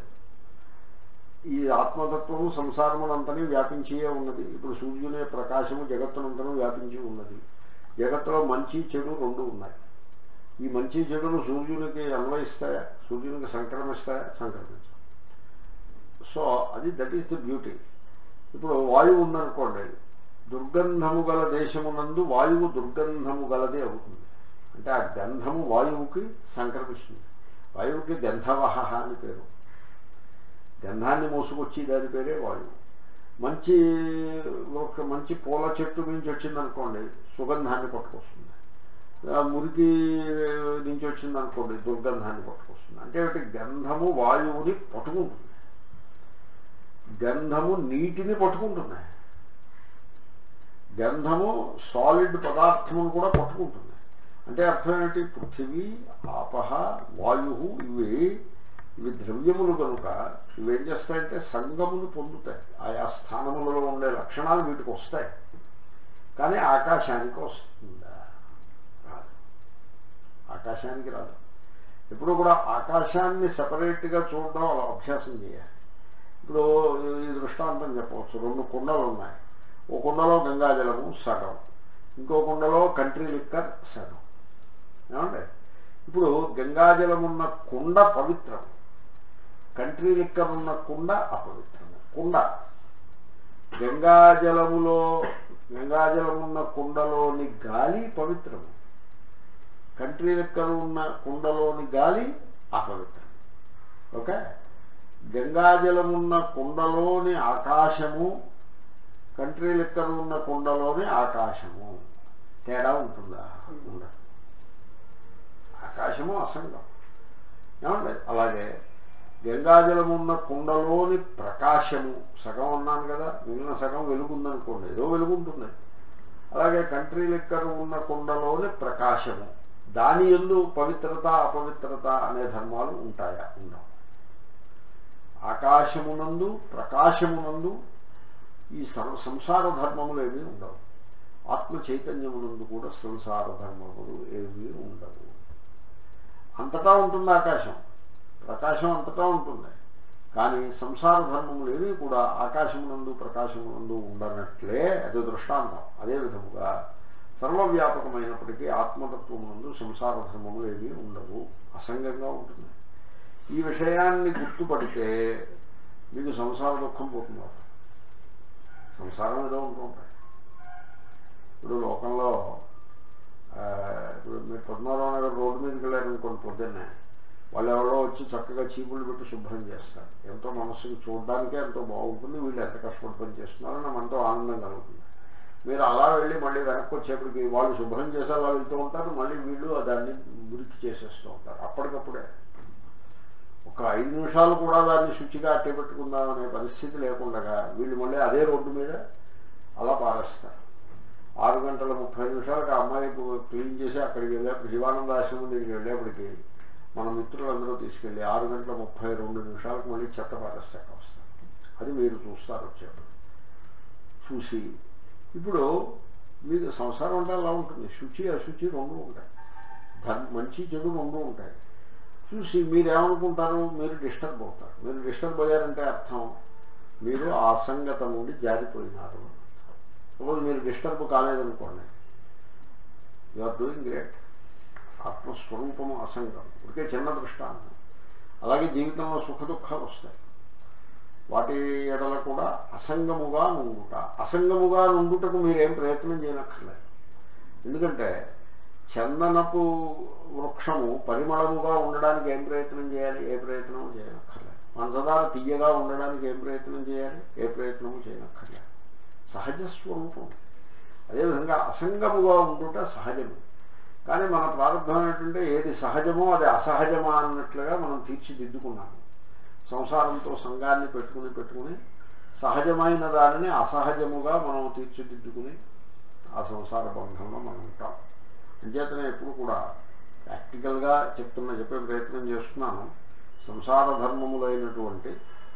ఈ ఆత్మతత్వము సంసారమునంతని వ్యాపించియే ఉన్నది ఇప్పుడు సూర్యుని ప్రకాశము జగత్తునంతను వ్యాపించి ఉన్నది జగత్తులో మంచి చెడు రెండు ఉన్నాయి ఈ మంచి చెడులు సూర్యునికి అన్వయిస్తాయా సూర్యునికి సంక్రమిస్తాయా సంక్రమించవు సో అది దట్ ఈస్ ది బ్యూటీ ఇప్పుడు వాయువు ఉందనుకోండి దుర్గంధము గల దేశమునందు వాయువు దుర్గంధము గలదే అవుతుంది అంటే ఆ గంధము వాయువుకి సంక్రమిస్తుంది వాయువుకి గంధవహ అని పేరు గంధాన్ని మోసుకొచ్చి దాని పేరే వాయువు మంచి ఒక మంచి పూల చెట్టు నుంచి వచ్చిందనుకోండి సుగంధాన్ని పట్టుకొస్తుంది ఆ మురికి నుంచి వచ్చిందనుకోండి దుర్గంధాన్ని పట్టుకొస్తుంది అంటే ఒకటి గంధము వాయువుని పట్టుకుంటుంది గంధము నీటిని పట్టుకుంటుంది గంధము సాలిడ్ పదార్థమును కూడా పట్టుకుంటుంది అంటే అర్థం ఏమిటి పృథివీ ఆపహ వాయు ఇవి ఇవి ద్రవ్యములు కనుక ఇవి ఏం చేస్తాయంటే సంగమును పొందుతాయి ఆయా స్థానములలో ఉండే లక్షణాలు వీటికి వస్తాయి కానీ ఆకాశానికి వస్తుందా రాదు ఆకాశానికి రాదు ఎప్పుడు కూడా ఆకాశాన్ని సెపరేట్గా చూడడం అలా అభ్యాసం చేయాలి ఇప్పుడు ఈ దృష్టాంతం చెప్పవచ్చు రెండు కుండలు ఉన్నాయి ఓ కుండలో గంగాజలము సగం ఇంకో కుండలో కంట్రీ లిక్కర్ సగం ఏమండి ఇప్పుడు గంగాజలం ఉన్న కుండ పవిత్రం కంట్రీ లిక్కర్ ఉన్న కుండ అపవిత్రము కుండ గంగాజలములో గంగాజలం ఉన్న కుండలోని గాలి పవిత్రము కంట్రీ లిక్కర్ ఉన్న కుండలోని గాలి అపవిత్రం ఓకే గంగాజలమున్న కుండలోని ఆకాశము కంట్రీ లిక్కర్ ఉన్న కుండలోని ఆకాశము తేడా ఉంటుందా ఉండదు ఆకాశము అసంగం ఏమండి అలాగే గంగాజలం ఉన్న కుండలోని ప్రకాశము సగం అన్నాను కదా మిగిలిన సగం వెలుగుందనుకోండి ఏదో వెలుగుంటుంది అలాగే కంట్రీ లిక్కర్ ఉన్న కుండలోని ప్రకాశము దాని ఎందు పవిత్రత అపవిత్రత అనే ధర్మాలు ఉంటాయా ఉండవు ఆకాశమునందు ప్రకాశమునందు ఈ సర్వ సంసార ధర్మములు ఏమీ ఉండవు ఆత్మ చైతన్యమునందు కూడా సంసార ధర్మములు ఏమీ ఉండవు అంతటా ఉంటుంది ఆకాశం ప్రకాశం అంతటా ఉంటుంది కానీ సంసార ధర్మములు ఏమీ కూడా ఆకాశమునందు ప్రకాశమునందు ఉండనట్లే అది దృష్టాంతం అదే విధముగా సర్వవ్యాపకమైనప్పటికీ ఆత్మతత్వం నందు సంసార ధర్మములు ఏమీ ఉండవు అసంగంగా ఉంటుంది ఈ విషయాన్ని గుర్తుపడితే మీకు సంసార దుఃఖం పోతుంది సంసారం ఏదో ఉంటూ ఉంటాయి ఇప్పుడు లోకంలో ఆ, ఇప్పుడు మీరు పద్మారావు నగర్ రోడ్డు మీదకి వెళ్ళారనుకోండి పొద్దున్నే వాళ్ళు ఎవరో వచ్చి చక్కగా చీపులు పెట్టి శుభ్రం చేస్తారు ఎంతో మనస్సుకి చూడడానికే ఎంతో బాగుంటుంది వీళ్ళు ఎంత కష్టపడి పని చేస్తున్నారో నాకు ఎంతో ఆనందం కలుగుతుంది మీరు అలా వెళ్ళి మళ్ళీ వెనక్కి వచ్చేప్పటికి వాళ్ళు శుభ్రం చేసే వాళ్ళు వెళ్తూ ఉంటారు మళ్ళీ వీళ్ళు దాన్ని మురికి చేసేస్తూ ఉంటారు అప్పటికప్పుడే ఒక ఐదు నిమిషాలు కూడా దాన్ని శుచిగా అట్టే పెట్టుకుందాం అనే పరిస్థితి లేకుండా వీళ్ళు మళ్ళీ అదే రోడ్డు మీద అలా పారేస్తారు ఆరు గంటల ముప్పై నిమిషాలకు ఆ అమ్మాయి క్లీన్ చేసి అక్కడికి వెళ్ళేప్పుడు శివానంద ఆశ్రమం దగ్గరికి వెళ్ళేప్పటికి మన మిత్రులందరూ తీసుకెళ్ళి ఆరు గంటల ముప్పై రెండు నిమిషాలకు మళ్ళీ చెత్త పారేస్తాక వస్తారు అది మీరు చూస్తారు వచ్చేప్పుడు చూసి ఇప్పుడు మీకు సంసారం అంటే అలా ఉంటుంది శుచి అశుచి రెండు ఉంటాయి ధర్మ మంచి చెడు రెండు ఉంటాయి చూసి మీరు ఏమనుకుంటారు మీరు డిస్టర్బ్ అవుతారు మీరు డిస్టర్బ్ అయ్యారంటే అర్థం మీరు ఆ అసంగత నుండి జారిపోయినారు సపోజ్ మీరు డిస్టర్బ్ కాలేదనుకోండి యు ఆర్ డూయింగ్ గ్రేట్ ఆత్మస్వరూపము అసంగం ఇదికే చిన్న దృష్టాంతం అలాగే జీవితంలో సుఖ దుఃఖాలు వస్తాయి వాటి ఎడల కూడా అసంగముగా నుండుట అసంగముగా నుండుటకు మీరేం ప్రయత్నం చేయనక్కర్లేదు ఎందుకంటే చందనపు వృక్షము పరిమళముగా ఉండడానికి ఏం ప్రయత్నం చేయాలి ఏ ప్రయత్నం చేయనక్కర్లేదు పంచదార తీయగా ఉండడానికి ఏం ప్రయత్నం చేయాలి ఏ ప్రయత్నము చేయనక్కర్లేదు సహజ స్వరూపం అదేవిధంగా అసంగముగా ఉండుట సహజము కానీ మన ప్రారంభం ఏంటంటే ఏది సహజమో అది అసహజమా అన్నట్లుగా మనం తీర్చిదిద్దుకున్నాము సంసారంతో సంఘాన్ని పెట్టుకుని పెట్టుకుని సహజమైన దానిని అసహజముగా మనం తీర్చిదిద్దుకుని ఆ సంసార బంధంలో మనం ఉంటాం అంచేతనే ఎప్పుడు కూడా ప్రాక్టికల్గా చెప్తున్నా చెప్పే ప్రయత్నం చేస్తున్నాను సంసార ధర్మములైనటువంటి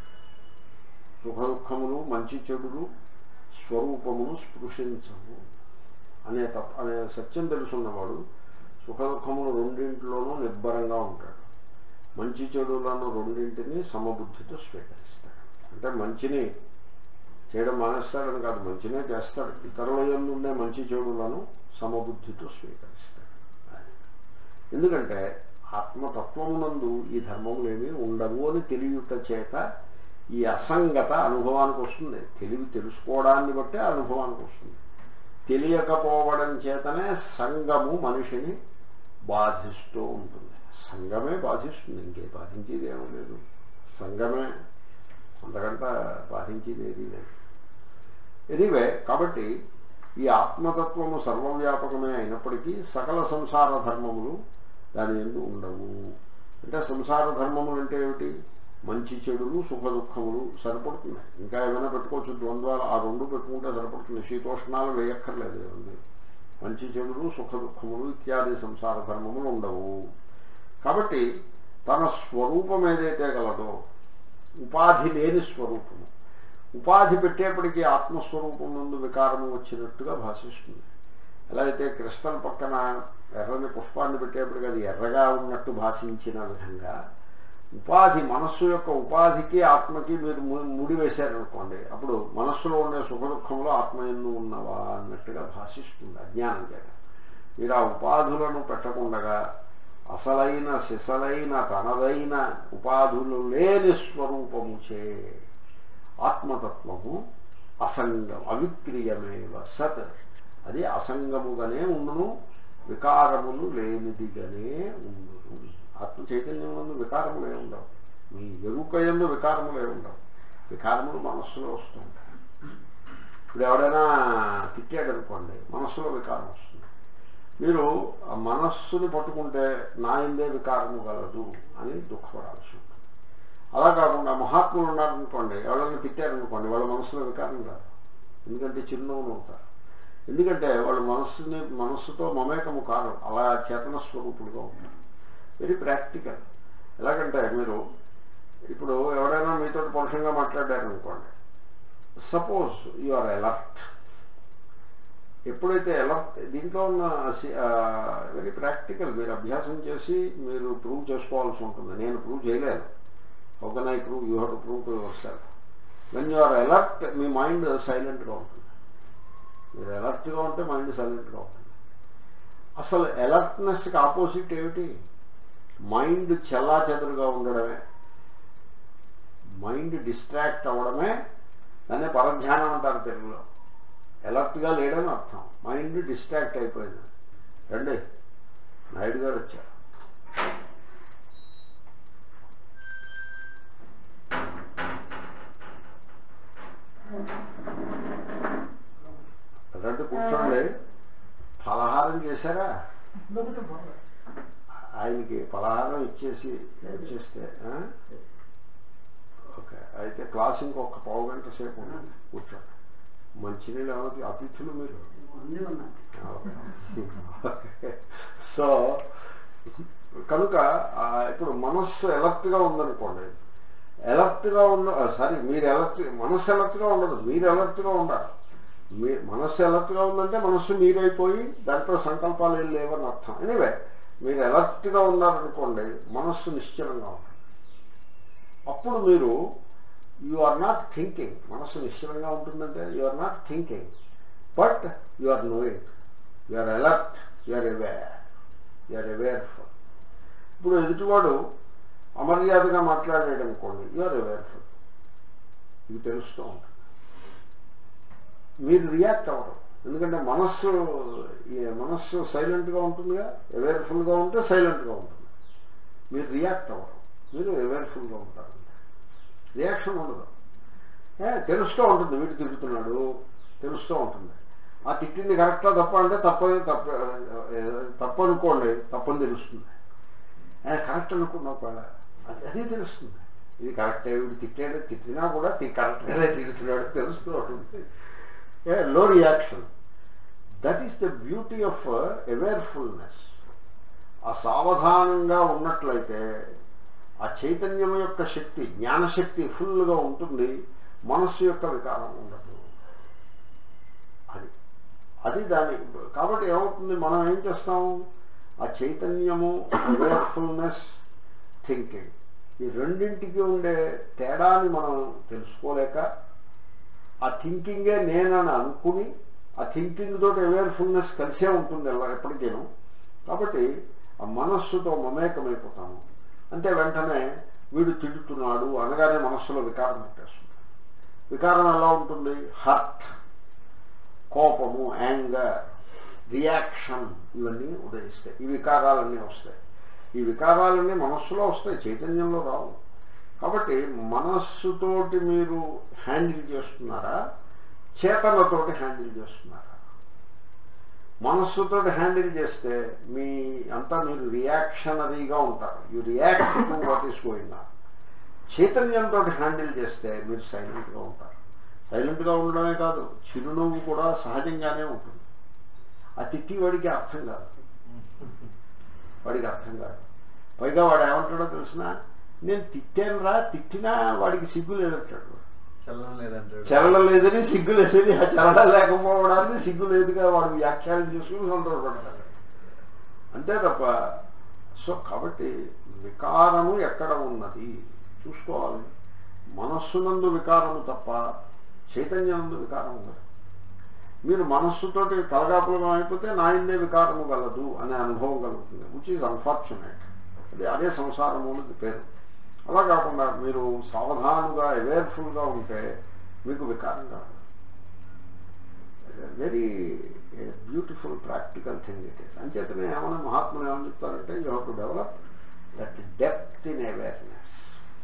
సుఖ దుఃఖములు మంచి చెడులు స్వరూపమును స్పృశించము అనే తప్ప అనే సత్యం తెలుసున్నవాడు సుఖ దుఃఖములు రెండింటిలోనూ నిర్భరంగా ఉంటాడు మంచి చెడులను రెండింటిని సమబుద్ధితో స్వీకరిస్తాడు అంటే మంచిని చేయడం మానేస్తాడని కాదు మంచినే చేస్తాడు ఇతరుల ఉండే మంచి చెడులను సమబుద్ధితో స్వీకరిస్తాడు ఎందుకంటే ఆత్మతత్వమునందు ఈ ధర్మములేమీ ఉండవు అని తెలియట చేత ఈ అసంగత అనుభవానికి వస్తుంది తెలివి తెలుసుకోవడాన్ని బట్టే అనుభవానికి వస్తుంది తెలియకపోవడం చేతనే సంగము మనిషిని బాధిస్తూ ఉంటుంది సంగమే బాధిస్తుంది ఇంకే బాధించేది ఏమీ లేదు సంగమే అంతకంటే బాధించేది ఏదీ లేదు ఎనీవే కాబట్టి ఈ ఆత్మతత్వము సర్వవ్యాపకమే అయినప్పటికీ సకల సంసార ధర్మములు దాని ఎందు ఉండవు అంటే సంసార ధర్మములు అంటే ఏమిటి మంచి చెడులు సుఖ దుఃఖములు సరిపడుతున్నాయి ఇంకా ఏమైనా పెట్టుకోవచ్చు ద్వంద్వాలు ఆ రెండు పెట్టుకుంటే సరిపడుతుంది శీతోష్ణాలు వేయక్కర్లేదు ఏముంది మంచి చెడులు సుఖ దుఃఖములు ఇత్యాది సంసార ధర్మములు ఉండవు కాబట్టి తన స్వరూపం ఏదైతే గలదో ఉపాధి లేని స్వరూపము ఉపాధి పెట్టేప్పటికీ ఆత్మస్వరూపం నుండి వికారము వచ్చినట్టుగా భాషిస్తుంది ఎలా అయితే క్రిస్టల్ పక్కన ఎర్రని పుష్పాన్ని పెట్టేప్పటికి అది ఎర్రగా ఉన్నట్టు భాషించిన విధంగా ఉపాధి మనస్సు యొక్క ఉపాధికి ఆత్మకి మీరు ము- ముడి వేశారనుకోండి అప్పుడు మనస్సులో ఉండే సుఖ దుఃఖంలో ఆత్మ ఎందు ఉన్నవా అన్నట్టుగా భాషిస్తుంది అజ్ఞానం చేత మీరు ఆ ఉపాధులను పెట్టకుండగా అసలైన సిసలైన తనదైన ఉపాధులు లేని స్వరూపము చే ఆత్మతత్వము అసంగం అవిక్రియమేవ సత్ అది అసంగముగానే ఉండును వికారములు లేనిదిగానే ఉండును ఆత్మ చైతన్యములందు వికారములే ఉండవు మీ ఎరుకయందు వికారములే ఉండవు వికారములు మనస్సులో వస్తుంటాయి ఇప్పుడు ఎవడైనా తిట్టాడు అనుకోండి మనస్సులో వికారం వస్తుంది మీరు ఆ మనస్సుని పట్టుకుంటే నా ఇందే వికారము గలదు అని దుఃఖపడాల్సి ఉంటుంది అలా కాకుండా మహాత్ములు ఉన్నారనుకోండి ఎవరైనా తిట్టారనుకోండి వాళ్ళ మనస్సులో వికారం కాదు ఎందుకంటే చిరునవ్వులు ఉంటారు ఎందుకంటే వాళ్ళ మనస్సుని మనస్సుతో మమేకము కాదు అలా చేతన స్వరూపులుగా ఉంటారు వెరీ ప్రాక్టికల్ ఎలాగంటే మీరు ఇప్పుడు ఎవరైనా మీతో పరుషంగా మాట్లాడారనుకోండి సపోజ్ యు ఆర్ అలర్ట్ ఎప్పుడైతే అలర్ట్ దీంట్లో ఉన్న వెరీ ప్రాక్టికల్ మీరు అభ్యాసం చేసి మీరు ప్రూవ్ చేసుకోవాల్సి ఉంటుంది నేను ప్రూవ్ చేయలేను how can I prove you have to prove to yourself when you are alert మీ మైండ్ సైలెంట్గా ఉంటుంది మీరు అలర్ట్గా ఉంటే మైండ్ సైలెంట్గా ఉంటుంది అసలు అలర్ట్నెస్కి ఆపోజిట్ ఏమిటి మైండ్ చెల్లా చెదరుగా ఉండడమే మైండ్ డిస్ట్రాక్ట్ అవ్వడమే దాన్ని పరధ్యానం అంటారు తెలుగులో అలర్ట్గా లేడని అర్థం మైండ్ డిస్ట్రాక్ట్ అయిపోయింది రండి నాయుడు గారు వచ్చారు రండి కూర్చోండి ఫలహారం చేశారా ఆయనకి పలహారం ఇచ్చేసి వచ్చేస్తే ఆ? ఓకే అయితే క్లాస్ ఇంకొక పావు గంట సేపు ఉంటుంది కూర్చోండి మంచినీళ్ళు ఏమైనా అతిథులు మీరు ఓకే. సో కనుక ఆ, ఇప్పుడు మనస్సు ఎలర్ట్గా ఉందనుకోండి ఎలర్ట్గా ఉన్న సారీ మీరు ఎలర్ట్ మనస్సు ఎలర్ట్గా ఉండదు మీరు ఎలర్ట్గా ఉండాలి మీ మనస్సు ఎలర్ట్గా ఉందంటే మనస్సు మీరైపోయి దాంట్లో సంకల్పాలు ఏం లేవని అర్థం ఎనివే మీరు ఎలర్ట్గా ఉన్నారనుకోండి మనస్సు నిశ్చలంగా ఉంటుంది అప్పుడు మీరు యు ఆర్ నాట్ థింకింగ్ మనస్సు నిశ్చలంగా ఉంటుందంటే you are not thinking but you are knowing you are alert you are aware you are awareful ఇప్పుడు ఎదుటివాడు అమర్యాదగా మాట్లాడాడు అనుకోండి యు ఆర్ అవేర్ఫుల్ ఇది తెలుస్తూ ఉంటుంది మీరు రియాక్ట్ అవ్వడం ఎందుకంటే మనస్సు ఈ మనస్సు సైలెంట్గా ఉంటుందిగా అవేర్ఫుల్గా ఉంటే సైలెంట్గా ఉంటుంది మీరు రియాక్ట్ అవ్వడం మీరు అవేర్ఫుల్గా ఉంటారు రియాక్షన్ ఉండదు ఏ, తెలుస్తూ ఉంటుంది వీడు తిరుగుతున్నాడు తెలుస్తూ ఉంటుంది ఆ తిట్టింది కరెక్టా తప్ప అంటే తప్పది తప్ప తప్పు అనుకోండి తప్పని తెలుస్తుంది ఏ, కరెక్ట్ అనుకున్నా ఒకవేళ అది అది తెలుస్తుంది ఇది కరెక్టే వీడు తిట్టాడు తిట్టినా కూడా తి- కరెక్ట్గానే తిడుతున్నాడు తెలుస్తూ ఉంటుంది లో reaction that is the beauty of awarefulness ఆ సావధానంగా ఉన్నట్లయితే ఆ చైతన్యం యొక్క శక్తి జ్ఞానశక్తి ఫుల్గా ఉంటుంది మనస్సు యొక్క వికారం ఉండదు అది అది దాని కాబట్టి ఏమవుతుంది మనం ఏం చేస్తాం ఆ చైతన్యము అవేర్ఫుల్నెస్ థింకింగ్ ఈ రెండింటికి ఉండే తేడాని మనం తెలుసుకోలేక ఆ థింకింగే నేనని అనుకుని ఆ థింకింగ్ తోటి అవేర్ఫుల్నెస్ కలిసే ఉంటుంది ఎలా- ఎప్పటికేను కాబట్టి ఆ మనస్సుతో మమేకమైపోతాము అంటే వెంటనే వీడు తిడుతున్నాడు అనగానే మనస్సులో వికారం పుట్టేస్తుంది వికారం ఎలా ఉంటుంది హర్ట్ కోపము యాంగర్ రియాక్షన్ ఇవన్నీ ఉదయిస్తాయి ఈ వికారాలన్నీ వస్తాయి ఈ వికారాలన్నీ మనస్సులో వస్తాయి చైతన్యంలో రావు కాబట్టి మనస్సుతోటి మీరు హ్యాండిల్ చేస్తున్నారా చేతనతోటి హ్యాండిల్ చేస్తున్నారా మనస్సుతోటి హ్యాండిల్ చేస్తే మీ అంతా మీరు రియాక్షనరీగా ఉంటారు you react to what is going on చైతన్యంతో హ్యాండిల్ చేస్తే మీరు సైలెంట్గా ఉంటారు సైలెంట్గా ఉండడమే కాదు చిరునవ్వు కూడా సహజంగానే ఉంటుంది ఆ తిట్టి వాడికి అర్థం కాదు వాడికి అర్థం కాదు పైగా వాడు ఏమంటాడో తెలిసిన నేను తిట్టాను రా తిట్టినా వాడికి సిగ్గు లేదంటాడు చల్లడం లేదంటాడు చలనం లేదని సిగ్గు లేదని ఆ చలనం లేకపోవడానికి సిగ్గు లేదుగా వాడు వ్యాఖ్యానం చేసుకుని సంతోషపడతాడు అంతే తప్ప సో కాబట్టి వికారము ఎక్కడ ఉన్నది చూసుకోవాలి మనస్సునందు వికారము తప్ప చైతన్యనందు వికారం ఉండదు మీరు మనస్సుతోటి కలగాపులగం అయిపోతే నాయందే వికారము గలదు అనే అనుభవం కలుగుతుంది విచ్ ఈజ్ అన్ఫార్చునేట్ అది అదే సంసారము అనేది పేరు అలా కాకుండా మీరు సావధానంగా అవేర్ఫుల్గా ఉంటే మీకు వికారం కాదు very beautiful practical thing it is అంచేతనే ఏమైనా మహాత్ములు ఏమని చెప్తారంటే you have to develop that depth in awareness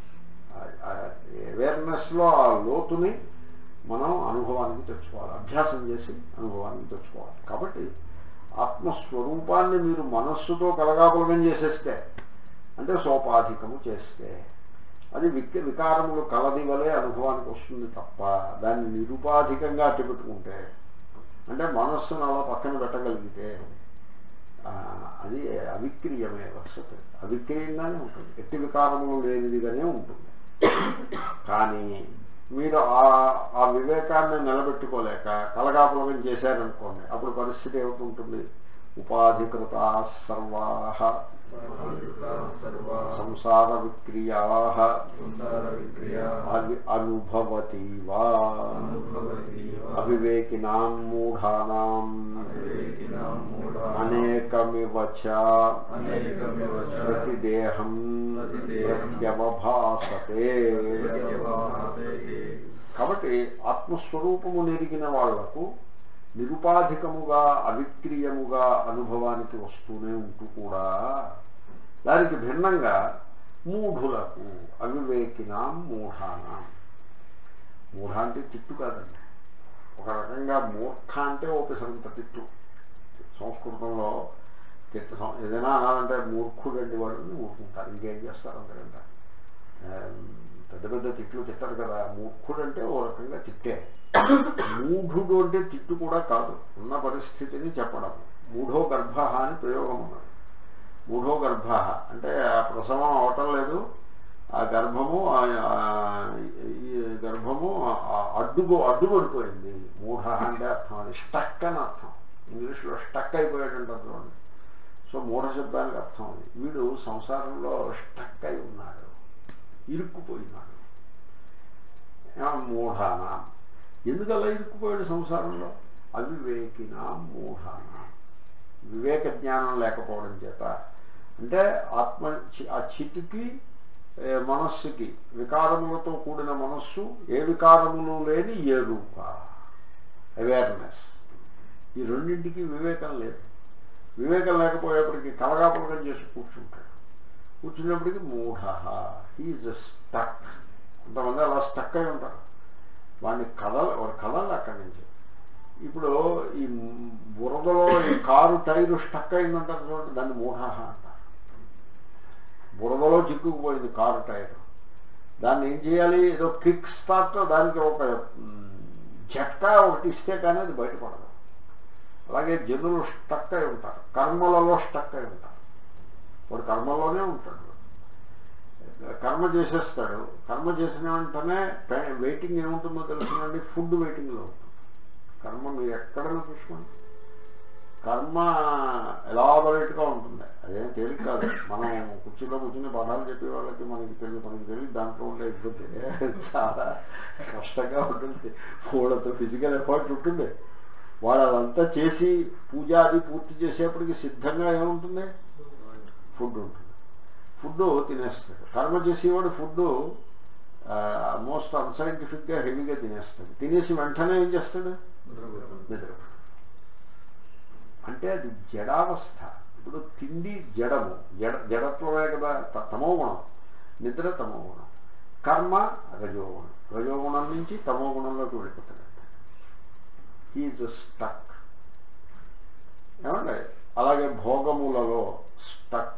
అవేర్నెస్లో ఆ లోతుని మనం అనుభవానికి తెచ్చుకోవాలి అభ్యాసం చేసి అనుభవానికి తెచ్చుకోవాలి కాబట్టి ఆత్మస్వరూపాన్ని మీరు మనస్సుతో కలగాపులగం చేసేస్తే అంటే సోపాధికము చేస్తే అది విక్ వికారములు కలది వలె అనుభవానికి వస్తుంది తప్ప దాన్ని నిరుపాధికంగా అట్టుపెట్టుకుంటే అంటే మనస్సును అలా పక్కన పెట్టగలిగితే ఆ, అది అవిక్రీయమే వస్తుంది అవిక్రీయంగానే ఉంటుంది ఎట్టి వికారములు లేనిదిగానే ఉంటుంది కానీ మీరు ఆ ఆ వివేకాన్ని నిలబెట్టుకోలేక కలగాపులగం చేశారనుకోండి అప్పుడు పరిస్థితి ఏమిటి ఉంటుంది ఉపాధికృత సర్వాహ సర్వా సంసార విక్రియా సంసార విక్రియా అవి- అనుభవతి వా అనుభవతి వా అవివేకినాం మూఢానాం అవివేకినాం మూఢానాం అనేక అనేకమివ చ అనేకమివ చ ప్రతిదేహం ప్రతిదేహం ప్రత్యవభాసతే ప్రత్యవభాసతే. కాబట్టి ఆత్మస్వరూపము నెరిగిన వాళ్లకు నిరుపాధికముగా అవిక్రీయముగా అనుభవానికి వస్తూనే ఉంటూ కూడా దానికి భిన్నంగా మూఢులకు అవివేకినాం మూఢానాం మూఢ అంటే తిట్టు కాదండి ఒక రకంగా మూర్ఖ అంటే ఓపెసరంత తిట్టు సంస్కృతంలో తిట్టు సం- ఏదైనా అనాలంటే మూర్ఖుడండి వాడిని ఊరుకుంటారు ఇంకేం చేస్తారు అంతకంటే ఆ, పెద్ద పెద్ద తిట్లు తిట్టారు కదా మూర్ఖుడు అంటే ఓ రకంగా తిట్టే మూఢుడు అంటే తిట్టు కూడా కాదు ఉన్న పరిస్థితిని చెప్పడం మూఢో గర్భ అని ప్రయోగం ఉన్నది మూఢో గర్భ అంటే ఆ ప్రసవం అవటం లేదు ఆ గర్భము ఆ- ఆ ఈ గర్భము ఆ అడ్డుగో అడ్డుపడిపోయింది మూఢ అంటే అర్థం అది స్టక్ అని అర్థం ఇంగ్లీష్లో స్టక్ అయిపోయాడంటారు చూడండి సో మూఢ శబ్దానికి అర్థం అది వీడు సంసారంలో స్టక్ అయి ఉన్నాడు ఇరుక్కుపోయినాడు ఆ మూఢానా ఎందుకు అలా ఇరుక్కుపోయాడు సంసారంలో అవివేకిన మూఢాన వివేక జ్ఞానం లేకపోవడం చేత అంటే ఆత్మ చి- ఆ చితికి ఏ, మనస్సుకి వికారములతో కూడిన మనస్సు ఏ వికారములు లేని ఎరుక అవేర్నెస్ ఈ రెండింటికి వివేకం లేదు వివేకం లేకపోయేప్పటికీ కలగాపులగం చేసి కూర్చుంటాడు కూర్చున్నప్పటికీ మూఢ హీజ్ స్టక్ కొంతమంది అలా స్టక్ అయి ఉంటారు వాడిని కదల వాడు కదలరు అక్కడి నుంచి ఇప్పుడు ఈ బురదలో ఈ కారు టైరు స్టక్ అయిందంటారు చూడండి దాన్ని మూఢ అంటారు బురదలో చిక్కుకుపోయింది కారు టైర్ దాన్ని ఏం చేయాలి ఏదో కిక్ స్టార్ట్ దానికి ఒక మ్, జట్కా ఒకటి ఇస్తే కానీ అది బయటపడదు అలాగే జనులు స్టక్ అయి ఉంటారు కర్మలలో స్టక్ అయి ఉంటారు వాడు కర్మలోనే ఉంటాడు కర్మ చేసేస్తాడు కర్మ చేసిన వెంటనే వెయిటింగ్ ఏముంటుందో తెలుసునండి ఫుడ్ వెయిటింగ్లో ఉంటుంది కర్మ మీరు ఎక్కడైనా చూసుకోండి కర్మ ఎలాబరేట్గా ఉంటుంది అదేం తేలిక కాదు మనం కుర్చీలో కూర్చుని పాఠాలు చెప్పే వాళ్ళకి మనకి తెలియదు మనకి తెలియదు దాంట్లో ఉండే ఇబ్బంది చాలా కష్టంగా ఉంటుంది వాళ్ళతో ఫిజికల్ ఎఫర్ట్ ఉంటుంది వాడు అదంతా చేసి పూజ అది పూర్తి చేసేప్పటికి సిద్ధంగా ఏముంటుంది ఫుడ్ ఉంటుంది ఫుడ్ తినేస్తాడు కర్మ చేసేవాడు ఫుడ్ మోస్ట్ అన్సైంటిఫిక్గా హెవీగా తినేస్తాడు తినేసి వెంటనే ఏం చేస్తాడు నిద్రపోతాడు అంటే అది జడావస్థ ఇప్పుడు తిండి జడము జడ జడత్వమే కదా త- తమో గుణం నిద్ర తమో గుణం కర్మ రజోగుణం రజోగుణం నుంచి తమో గుణంలోకి వెళ్ళిపోతాడు హీజ్ స్టక్ ఏమండి అలాగే భోగములలో స్టక్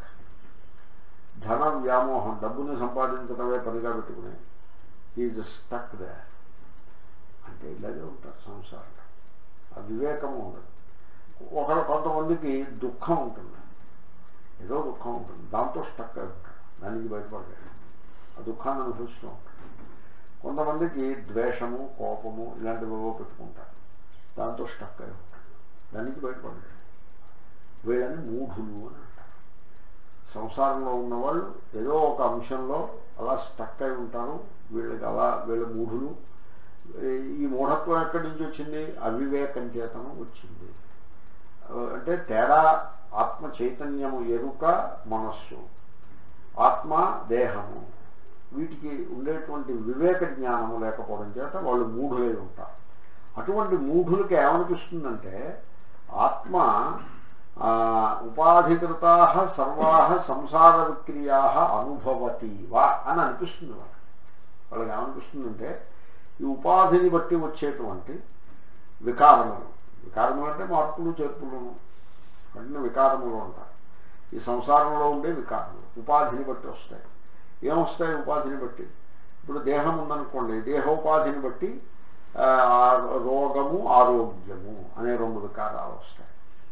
ధన వ్యామోహం డబ్బుని సంపాదించడమే పనిగా పెట్టుకుని ఈజ్ స్టక్ దే అంటే ఇలాగే ఉంటారు సంసారంలో ఆ వివేకము ఉండదు ఒక కొంతమందికి దుఃఖం ఉంటుంది ఏదో దుఃఖం ఉంటుంది దాంతో స్టక్ అయి ఉంటాడు దానికి బయటపడలేడు ఆ దుఃఖాన్ని అనుభవిస్తూ ఉంటాడు కొంతమందికి ద్వేషము కోపము ఇలాంటివి ఏవో పెట్టుకుంటారు దాంతో స్టక్ అయి ఉంటాడు దానికి బయటపడలేడు వీళ్ళని మూఢులు అని అంటారు సంసారంలో ఉన్నవాళ్ళు ఏదో ఒక అంశంలో అలా స్టక్ అయి ఉంటారు వీళ్ళకి అలా వీళ్ళ మూఢులు ఈ మూఢత్వం ఎక్కడి నుంచి వచ్చింది అవివేకం చేతను వచ్చింది అంటే తేడా ఆత్మ చైతన్యము ఎరుక మనస్సు ఆత్మ దేహము వీటికి ఉండేటువంటి వివేక జ్ఞానము లేకపోవడం చేత వాళ్ళు మూఢులై ఉంటారు అటువంటి మూఢులకి ఏమనిపిస్తుందంటే ఆత్మ ఆ, ఉపాధికృతా సర్వా సంసార విక్రియా అనుభవతీవా అని అనిపిస్తుంది వాళ్ళకి వాళ్ళకి ఏమనిపిస్తుందంటే ఈ ఉపాధిని బట్టి వచ్చేటువంటి వికారములు వికారములు అంటే మార్పులు చేర్పులను వాటిని వికారములు అంటారు ఈ సంసారంలో ఉండే వికారములు ఉపాధిని బట్టి వస్తాయి ఏమొస్తాయి ఉపాధిని బట్టి ఇప్పుడు దేహం ఉందనుకోండి దేహోపాధిని బట్టి ఆ, రోగము ఆరోగ్యము అనే రెండు వికారాలు వస్తాయి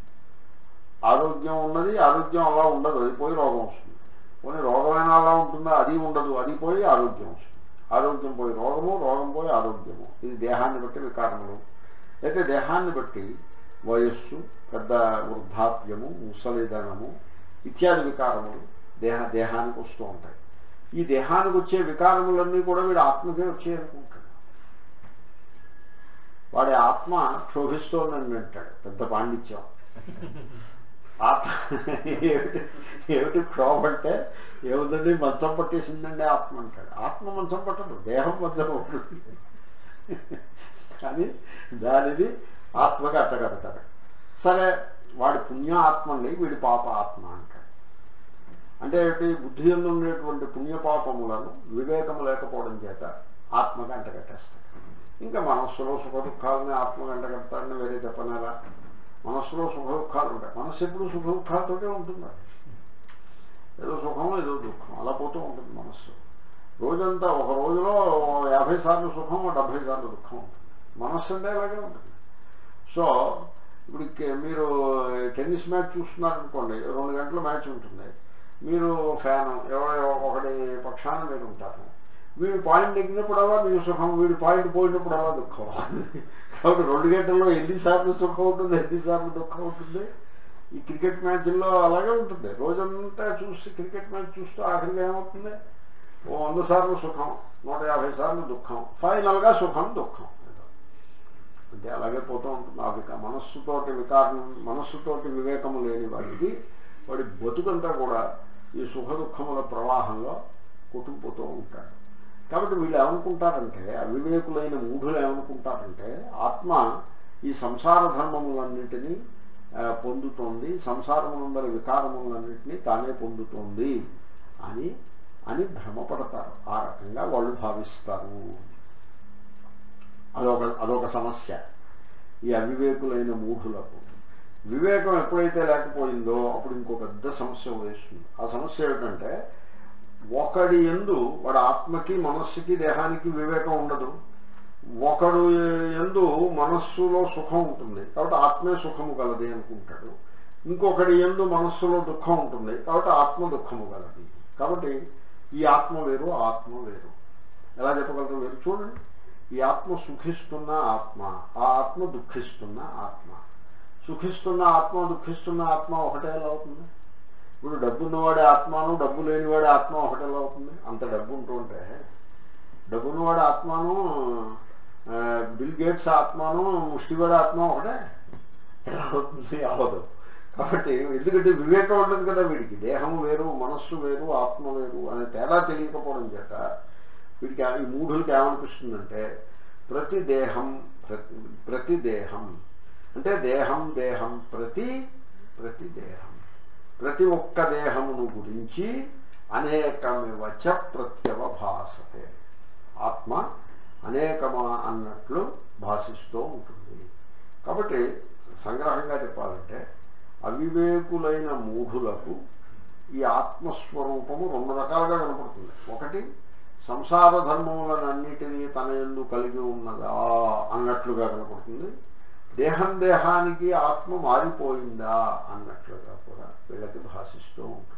ఆరోగ్యం ఉన్నది ఆరోగ్యం అలా ఉండదు అది పోయి రోగం వస్తుంది పోనీ రోగమైనా అలా ఉంటుందా అది ఉండదు అది పోయి ఆరోగ్యం వస్తుంది ఆరోగ్యం పోయి రోగము రోగం పోయి ఆరోగ్యము ఇది దేహాన్ని బట్టి వికారములు అయితే దేహాన్ని బట్టి వయస్సు పెద్ద వృద్ధాప్యము ముసలిదనము ఇత్యాది వికారములు దేహ దేహానికి వస్తూ ఉంటాయి ఈ దేహానికి వచ్చే వికారములన్నీ కూడా వీడు ఆత్మకే వచ్చాయనుకుంటాడు వాడి ఆత్మ క్షోభిస్తోందని అంటాడు పెద్ద పాండిత్యం ఆత్మ ఏమిటి ఏమిటి క్షోభ అంటే ఏముందండి మంచం పట్టేసిందండి ఆత్మ అంటాడు ఆత్మ మంచం పట్టదు దేహం మంచం పట్టుతుంది కానీ దానిని ఆత్మగా అట్టగడతాడు సరే వాడి పుణ్య ఆత్మ అండి వీడి పాప ఆత్మ అంటాడు అంటే ఏమిటి బుద్ధి ఎందు ఉండేటువంటి పుణ్యపాపములను వివేకము లేకపోవడం చేత ఆత్మగా అంటగట్టేస్తాడు ఇంకా మనస్సులో సుఖ దుఃఖాలని ఆత్మగా అంటగడతాడని వేరే చెప్పనేలా మనస్సులో సుఖ దుఃఖాలు ఉంటాయి మనస్సు ఎప్పుడు సుఖ దుఃఖాలతోటే ఉంటుంది అది. ఏదో సుఖం ఏదో దుఃఖం అలా పోతూ ఉంటుంది మనస్సు రోజంతా ఒక రోజులో యాభై సార్లు సుఖం డెబ్భై సార్లు దుఃఖం ఉంటుంది మనస్సు అంటే అలాగే ఉంటుంది సో ఇప్పుడు కే- మీరు టెన్నిస్ మ్యాచ్ చూస్తున్నారనుకోండి రెండు గంటల మ్యాచ్ ఉంటుంది మీరు ఫ్యాన్ ఎవరో ఒకటి పక్షాన మీరు ఉంటారు వీడు పాయింట్ ఎక్కినప్పుడల్లా మీకు సుఖం వీడి పాయింట్ పోయినప్పుడల్లా దుఃఖం కాబట్టి రెండు గంటల్లో ఎన్నిసార్లు సుఖం ఉంటుంది ఎన్నిసార్లు దుఃఖం ఉంటుంది ఈ క్రికెట్ మ్యాచ్ల్లో అలాగే ఉంటుంది రోజంతా చూసి క్రికెట్ మ్యాచ్ చూస్తూ ఆఖరిగా ఏమవుతుంది ఓ వంద సార్లు సుఖం నూట యాభై సార్లు దుఃఖం ఫైనల్గా సుఖం దుఃఖం అంటే అలాగే పోతూ ఉంటుంది ఆ విక మనస్సుతోటి వికారం మనస్సుతోటి వివేకము లేని వాడికి వాడి బతుకంతా కూడా ఈ సుఖ దుఃఖముల ప్రవాహంలో కొట్టుకుపోతూ ఉంటాడు కాబట్టి వీళ్ళు ఏమనుకుంటారంటే అవివేకులైన మూఢులు ఏమనుకుంటారంటే ఆత్మ ఈ సంసార ధర్మములన్నిటినీ ఆ, పొందుతోంది సంసారములందరి వికారములన్నింటినీ తానే పొందుతోంది అని అని భ్రమపడతారు ఆ రకంగా వాళ్ళు భావిస్తారు అదొక అదొక సమస్య ఈ అవివేకులైన మూఢులకు వివేకం ఎప్పుడైతే లేకపోయిందో అప్పుడు ఇంకో పెద్ద సమస్య వేస్తుంది ఆ సమస్య ఏమిటంటే ఒకడి ఎందు వాడి ఆత్మకి మనస్సుకి దేహానికి వివేకం ఉండదు ఒకడు ఎందు మనస్సులో సుఖం ఉంటుంది కాబట్టి ఆత్మే సుఖము గలది అనుకుంటాడు ఇంకొకడి ఎందు మనస్సులో దుఃఖం ఉంటుంది కాబట్టి ఆత్మ దుఃఖము గలది కాబట్టి ఈ ఆత్మ వేరు ఆ ఆత్మ వేరు ఎలా చెప్పగలరు వేరు చూడండి ఈ ఆత్మ సుఖిస్తున్న ఆత్మ ఆ ఆత్మ దుఃఖిస్తున్న ఆత్మ సుఖిస్తున్న ఆత్మ దుఃఖిస్తున్న ఆత్మ ఒకటే ఎలా అవుతుంది ఇప్పుడు డబ్బు ఉన్నవాడి ఆత్మను డబ్బు లేనివాడి ఆత్మ ఒకటే ఎలా అవుతుంది అంత డబ్బు ఉంటూ ఉంటే డబ్బు ఉన్నవాడి ఆత్మను ఆ, బిల్ గేట్స్ ఆత్మను ముష్టివాడి ఆత్మ ఒకటే ఎలా అవుతుంది అవదు కాబట్టి ఎందుకంటే వివేకం ఉండదు కదా వీడికి దేహం వేరు మనస్సు వేరు ఆత్మ వేరు అనే తేడా తెలియకపోవడం చేత వీడికి ఆ- ఈ మూఢులకి ఏమనిపిస్తుందంటే ప్రతి దేహం ప్రతి ప్రతి దేహం అంటే దేహం దేహం ప్రతి ప్రతి దేహం ప్రతి ఒక్క దేహమును గురించి అనేకమివచ ప్రత్యవభాసతే ఆత్మ అనేకమా అన్నట్లు భాషిస్తూ ఉంటుంది కాబట్టి సంగ్రహంగా చెప్పాలంటే అవివేకులైన మూఢులకు ఈ ఆత్మస్వరూపము రెండు రకాలుగా కనపడుతుంది ఒకటి సంసార ధర్మములనన్నిటినీ తన ఎందు కలిగి ఉన్నదా అన్నట్లుగా కనపడుతుంది దేహం దేహానికి ఆత్మ మారిపోయిందా అన్నట్లుగా కూడా వీళ్ళకి భాషిస్తూ ఉంటుంది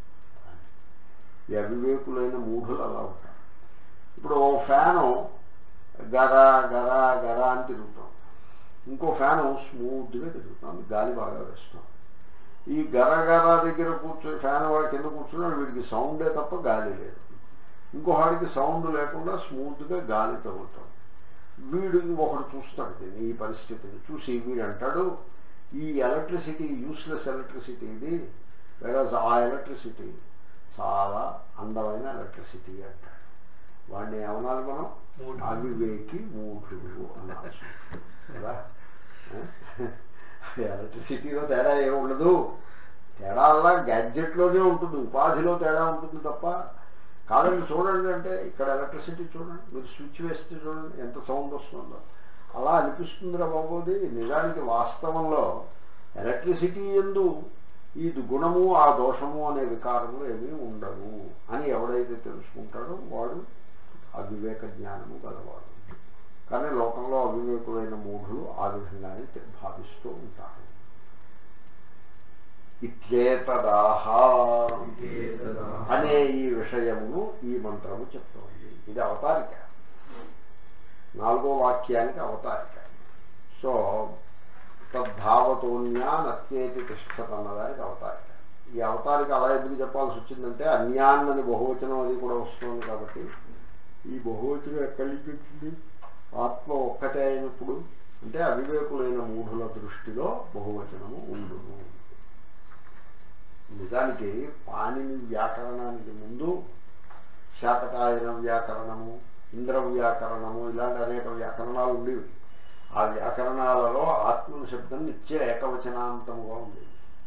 ఈ అవివేకులైన మూఢులు అలా ఉంటారు ఇప్పుడు ఓ ఫ్యాను గర గర గర అని తిరుగుతాం ఇంకో ఫ్యాను స్మూత్గా తిరుగుతుంది గాలి బాగా వేస్తాం ఈ గర గర దగ్గర కూర్చొని ఫ్యాన్ వాడి కింద కూర్చున్నాడు వీడికి సౌండే తప్ప గాలి లేదు ఇంకోహాడికి సౌండ్ లేకుండా స్మూత్గా గాలి తగులుతాం వీడు ఒకడు చూస్తాడు దీన్ని ఈ పరిస్థితిని చూసి వీడు అంటాడు ఈ ఎలక్ట్రిసిటీ యూస్లెస్ ఎలక్ట్రిసిటీ ఇది వేరే ఆ ఎలక్ట్రిసిటీ చాలా అందమైన ఎలక్ట్రిసిటీ అంటాడు వాడిని ఏమనాలి మనం మూఢుడు. అవివేకి మూఢుడు అనాల్సి ఉంటుంది. కదా ఎలక్ట్రిసిటీలో తేడా ఏమి ఉండదు తేడా అలా గ్యాడ్జెట్లోనే ఉంటుంది ఉపాధిలో తేడా ఉంటుంది తప్ప కాదండి చూడండి అంటే ఇక్కడ ఎలక్ట్రిసిటీ చూడండి మీరు స్విచ్ వేస్తే చూడండి ఎంత సౌండ్ వస్తుందో అలా అనిపిస్తుందిరా బాబోది నిజానికి వాస్తవంలో ఎలక్ట్రిసిటీ ఎందు ఈ గుణము ఆ దోషము అనే వికారములు ఏమీ ఉండవు అని ఎవడైతే తెలుసుకుంటాడో వాడు అవివేక జ్ఞానము గలవాడు కానీ లోకంలో అవివేకులైన మూఢులు ఆ విధంగానే తె- భావిస్తూ ఉంటారు ఇత్యేతదాహ ఇత్యేతదాహ. అనే ఈ విషయమును ఈ మంత్రము చెప్తోంది ఇది అవతారిక నాలుగో వాక్యానికి అవతారిక సో తద్ధావతోన్యా నత్యేతి తిష్టత అన్నదానికి అవతారిక ఈ అవతారిక అలా ఎందుకు చెప్పాల్సి వచ్చిందంటే అన్యాన్నని బహువచనం అది కూడా వస్తుంది కాబట్టి ఈ బహువచనం ఎక్కడి నుంచి వచ్చింది ఆత్మ ఒక్కటే అయినప్పుడు అంటే అవివేకులైన మూఢుల దృష్టిలో బహువచనము ఉండును నిజానికి పాణిని వ్యాకరణానికి ముందు శాకటాయన వ్యాకరణము ఇంద్ర వ్యాకరణము ఇలాంటి అనేక వ్యాకరణాలు ఉండేవి ఆ వ్యాకరణాలలో ఆత్మ శబ్దం నిత్య ఏకవచనాంతముగా ఉండేది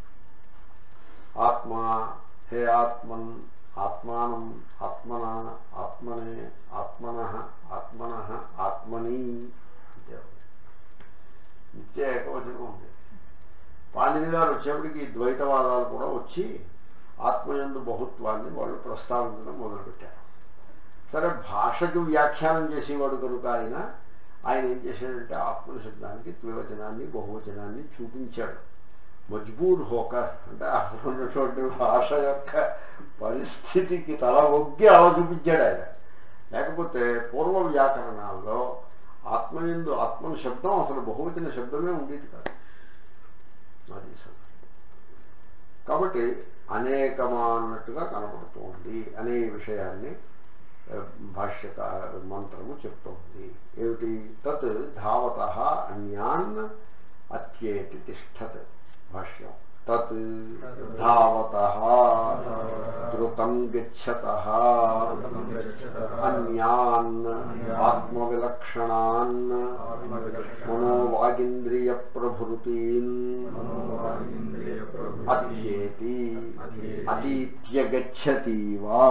ఆత్మ హే ఆత్మన్ ఆత్మానం ఆత్మన ఆత్మనే ఆత్మన ఆత్మన ఆత్మని అంతే ఉంది. నిత్య ఏకవచనం ఉంది పాణిని గారు వచ్చేప్పటికి ఈ ద్వైతవాదాలు కూడా వచ్చి ఆత్మయందు బహుత్వాన్ని వాళ్ళు ప్రస్తావించడం మొదలుపెట్టారు సరే భాషకు వ్యాఖ్యానం చేసేవాడు కనుక ఆయన ఆయన ఏం చేశాడంటే ఆత్మ శబ్దానికి ద్వివచనాన్ని బహువచనాన్ని చూపించాడు మజ్బూర్ హోకర్ అంటే అక్కడ ఉన్నటువంటి భాష యొక్క పరిస్థితికి తల ఒగ్గి అలా చూపించాడు ఆయన లేకపోతే పూర్వ వ్యాకరణాల్లో ఆత్మయందు ఆత్మ శబ్దం అసలు బహువచన శబ్దమే ఉండేది కాదు అది సంగతి. కాబట్టి అనేకమా అన్నట్టుగా కనబడుతోంది అనే విషయాన్ని ఆ, భాష్యక మంత్రము చెప్తోంది ఏమిటి తత్ ధావత అన్యాన్ అత్యేటి తిష్టత్ భాష్యం తత్ ధావత ధృతం గచ్చత అన్యాన్ ఆత్మవిలక్షణాన్ మనోవాగింద్రియ ప్రభృతీన్ అత్యేతి అతీత్య గచ్చతీవా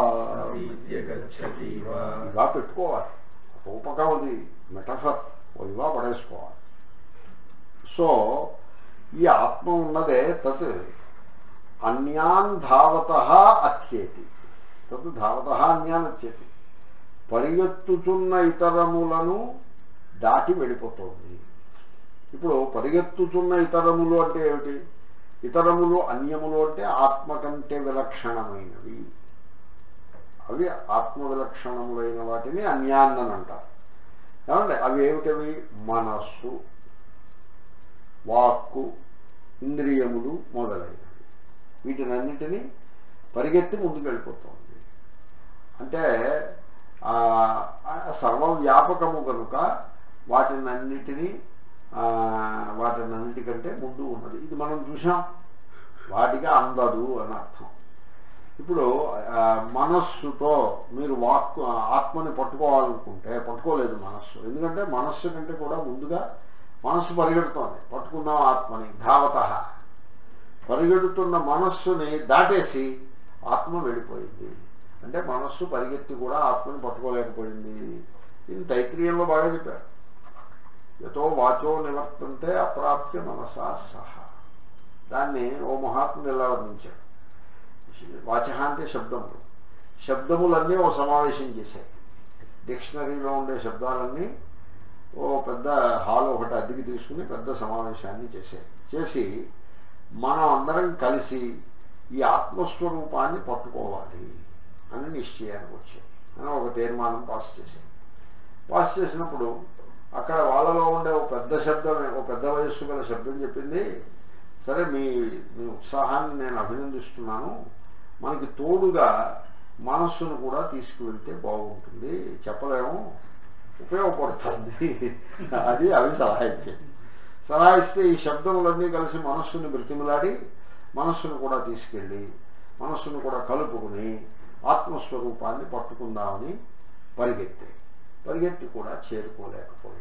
ఇవా పెట్టుకోవాలి రూపకం అది మెటఫర్ ఓ ఇవా పడేసుకోవాలి సో ఈ ఆత్మ ఉన్నదే తత్ అన్యాన్ ధావత అత్యేతి తత్ ధావత అన్యాన్ అత్యేతి పరిగెత్తుచున్న ఇతరములను దాటి వెళ్ళిపోతుంది ఇప్పుడు పరిగెత్తుచున్న ఇతరములు అంటే ఏమిటి ఇతరములు అన్యములు అంటే ఆత్మ కంటే విలక్షణమైనవి అవి ఆత్మ విలక్షణములైన వాటిని అన్యాన్నని అంటారు ఏమంటే అవి ఏమిటవి మనస్సు వాక్కు ఇంద్రియములు మొదలైనవి వీటినన్నిటినీ పరిగెత్తి ముందుకు వెళ్ళిపోతుంది అంటే ఆ, ఆ సర్వవ్యాపకము కనుక వాటినన్నిటినీ ఆ, వాటినన్నిటికంటే ముందు ఉన్నది ఇది మనం చూసాం వాటికి అందదు అని అర్థం ఇప్పుడు ఆ, మనస్సుతో మీరు వాక్ ఆత్మని పట్టుకోవాలనుకుంటే పట్టుకోలేదు మనస్సు ఎందుకంటే మనస్సు కంటే కూడా ముందుగా మనస్సు పరిగెడుతోంది పట్టుకున్నాం ఆత్మని ధావత పరిగెడుతున్న మనస్సుని దాటేసి ఆత్మ వెళ్ళిపోయింది అంటే మనస్సు పరిగెత్తి కూడా ఆత్మని పట్టుకోలేకపోయింది ఇది తైత్రీయంలో బాగా చెప్పారు యతో వాచో నివర్తంతే అప్రాప్య మనసా సహ దాన్ని ఓ మహాత్ముడు ఎలా వర్ణించాడు వాచ అంటే శబ్దములు శబ్దములన్నీ ఓ సమావేశం చేశాయి డిక్షనరీలో ఉండే శబ్దాలన్నీ ఓ పెద్ద హాల్ ఒకటి అద్దెకి తీసుకుని పెద్ద సమావేశాన్ని చేశాయి చేసి మనం అందరం కలిసి ఈ ఆత్మస్వరూపాన్ని పట్టుకోవాలి అని నిశ్చయానికి వచ్చాయి అని ఒక తీర్మానం పాస్ చేశాయి పాస్ చేసినప్పుడు అక్కడ వాళ్ళలో ఉండే ఒక పెద్ద శబ్దం ఒక పెద్ద వయస్సు గల శబ్దం చెప్పింది సరే మీ మీ ఉత్సాహాన్ని నేను అభినందిస్తున్నాను మనకి తోడుగా మనస్సును కూడా తీసుకువెళ్తే బాగుంటుంది చెప్పలేము ఉపయోగపడుతుంది అది అవి సలహా ఇచ్చేది సలహా ఇస్తే ఈ శబ్దములన్నీ కలిసి మనస్సును బ్రతిమలాడి మనస్సును కూడా తీసుకెళ్ళి మనస్సును కూడా కలుపుకుని ఆత్మస్వరూపాన్ని పట్టుకుందామని పరిగెత్తాయి పరిగెత్తి కూడా చేరుకోలేకపోయాయి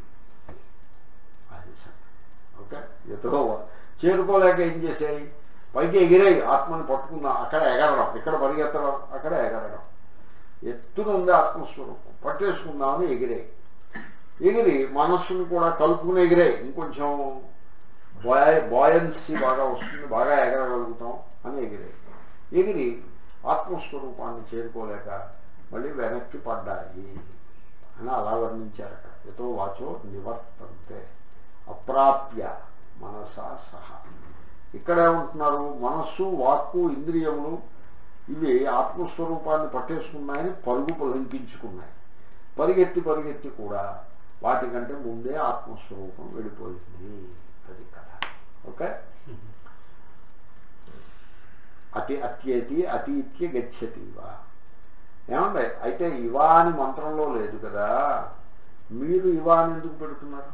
అది సంగతి. ఓకే ఎతో చేరుకోలేక ఏం చేశాయి పైకి ఎగిరాయి ఆత్మని పట్టుకుందాం అక్కడ ఎగరడం ఇక్కడ పరిగెత్తడం అక్కడ ఎగరడం ఎత్తున ఉంది ఆత్మస్వరూపం పట్టేసుకుందామని ఎగిరాయి ఎగిరి మనస్సును కూడా కలుపుకుని ఎగిరాయి ఇంకొంచెం బాయ్ బాయన్సీ బాగా వస్తుంది బాగా ఎగరగలుగుతాం అని ఎగిరాయి ఎగిరి ఆత్మస్వరూపాన్ని చేరుకోలేక మళ్ళీ వెనక్కి పడ్డాయి అని అలా వర్ణించారు అక్కడ ఎతో వాచో నివర్తంతే అప్రాప్య మనసా సహా ఇక్కడ ఏమంటున్నారు మనస్సు వాక్కు ఇంద్రియములు ఇవి ఆత్మస్వరూపాన్ని పట్టేసుకున్నాయని పరుగు పొలంకించుకున్నాయి పరిగెత్తి పరిగెత్తి కూడా వాటికంటే ముందే ఆత్మస్వరూపం వెళ్ళిపోయింది అది కథ ఓకే అతి అత్యేతి అతీత్య గచ్చతీవా ఏమండి అయితే ఇవా అని మంత్రంలో లేదు కదా మీరు ఇవా అని ఎందుకు పెడుతున్నారు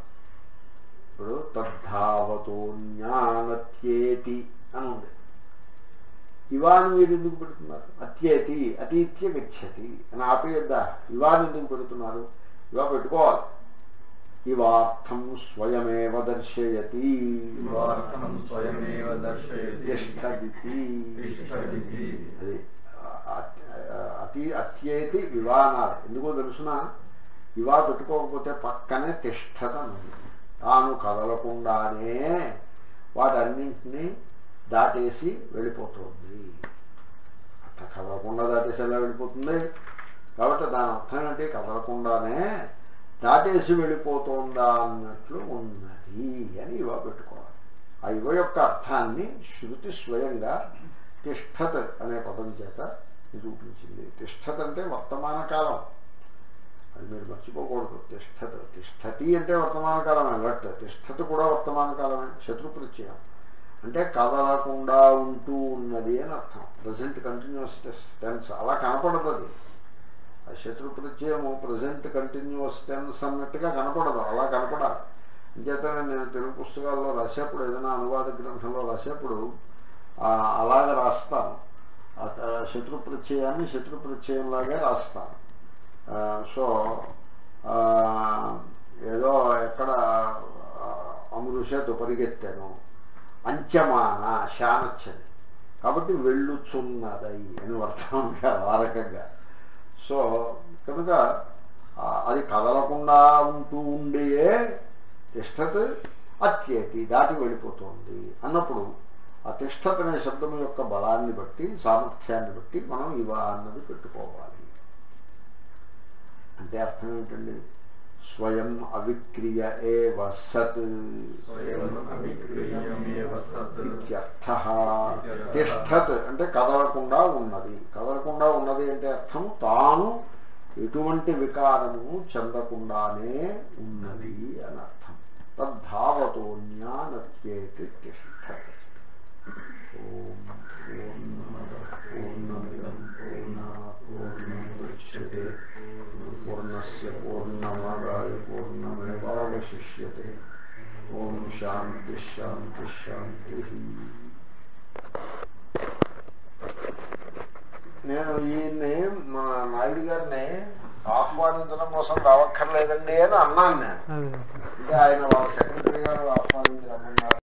ఇప్పుడు తద్ధావతో జ్ఞానత్యేతి అని ఉంది ఇవాని మీరు ఎందుకు పెడుతున్నారు అత్యేతి అతీత్య గచ్చతి అని ఆపేయద్దా ఇవాని ఎందుకు పెడుతున్నారు ఇవా పెట్టుకోవాలి ఇవార్థం స్వయమేవ దర్శయతి వార్థం స్వయమేవ దర్శయతి తిష్టదితి తిష్టదితి అది అ- అతి అత్యేతి ఇవా అన్నారు ఎందుకో తెలుసిన ఇవా పెట్టుకోకపోతే పక్కనే తిష్టతను తాను కదలకుండానే వాటన్నింటినీ దాటేసి వెళ్ళిపోతుంది అట్లా కదలకుండా దాటేసి ఎలా వెళ్ళిపోతుంది కాబట్టి దాని అర్థం ఏంటి కదలకుండానే దాటేసి వెళ్ళిపోతుందా అన్నట్లు ఉన్నది అని ఇవా పెట్టుకోవాలి ఆ ఇవ యొక్క అర్థాన్ని శృతి స్వయంగా తిష్టత్ అనే పదం చేత నిరూపించింది తిష్టత్ అంటే వర్తమాన కాలం అది మీరు మర్చిపోకూడదు తిష్టత్ తిష్టతి అంటే వర్తమాన కాలమే లట్ తిష్టత్ కూడా వర్తమాన కాలమే శత్రు ప్రత్యయం అంటే కదలకుండా ఉంటూ ఉన్నది అని అర్థం ప్రజెంట్ కంటిన్యూస్ టెన్స్ అలా కనపడదు అది ఆ శత్రు ప్రత్యయము ప్రజెంట్ కంటిన్యూస్ టెన్స్ అన్నట్టుగా కనపడదు అలా కనపడాలి అంచేతనే నేను తెలుగు పుస్తకాల్లో రాసేప్పుడు ఏదైనా అనువాద గ్రంథంలో రాసేప్పుడు ఆ, అలాగే రాస్తాను ఆ త- శత్రు ప్రత్యయాన్ని శత్రు ప్రత్యయంలాగే రాస్తాను ఆ, సో ఆ, ఏదో ఎక్కడ ఆ, అమృషత్ పరిగెత్తాను అంచమాన శానచ్చని కాబట్టి వెళ్ళుచున్నదై అని అర్థం కాదు ఆ రకంగా సో కనుక ఆ, అది కదలకుండా ఉంటూ ఉండేయే తిష్టత్ అత్యేతి దాటి వెళ్ళిపోతుంది అన్నప్పుడు ఆ తిష్టత్ అనే శబ్దం యొక్క బలాన్ని బట్టి సామర్థ్యాన్ని బట్టి మనం ఇవా అన్నది పెట్టుకోవాలి అంటే అర్థం ఏంటండి స్వయం అవిక్రియ ఏవ సత్ స్వయం అవిక్రీయమేవ సత్ ఇత్యర్థ తిష్టత్ అంటే కదలకుండా ఉన్నది కదలకుండా ఉన్నది అంటే అర్థం తాను ఎటువంటి వికారము చెందకుండానే ఉన్నది అని అర్థం తద్భావతో జ్ఞానత్యేతి తిష్టత్ ఓం పూర్ణమద పూర్ణమిదం పూర్ణాత్ పూర్ణముదచ్యతే పూర్ణస్య పూర్ణమాదాయ పూర్ణమేవావశిష్యతే ఓం శాంతి శాంతి శాంతి నేను ఈయన్ని మన నాయుడు గారిని ఆహ్వానించడం కోసం రావక్కర్లేదండి అని అన్నాను నేను అదే అంటే ఆయన వాళ్ళ సెక్రటరీ గారు ఆహ్వానించి రమ్మన్నారు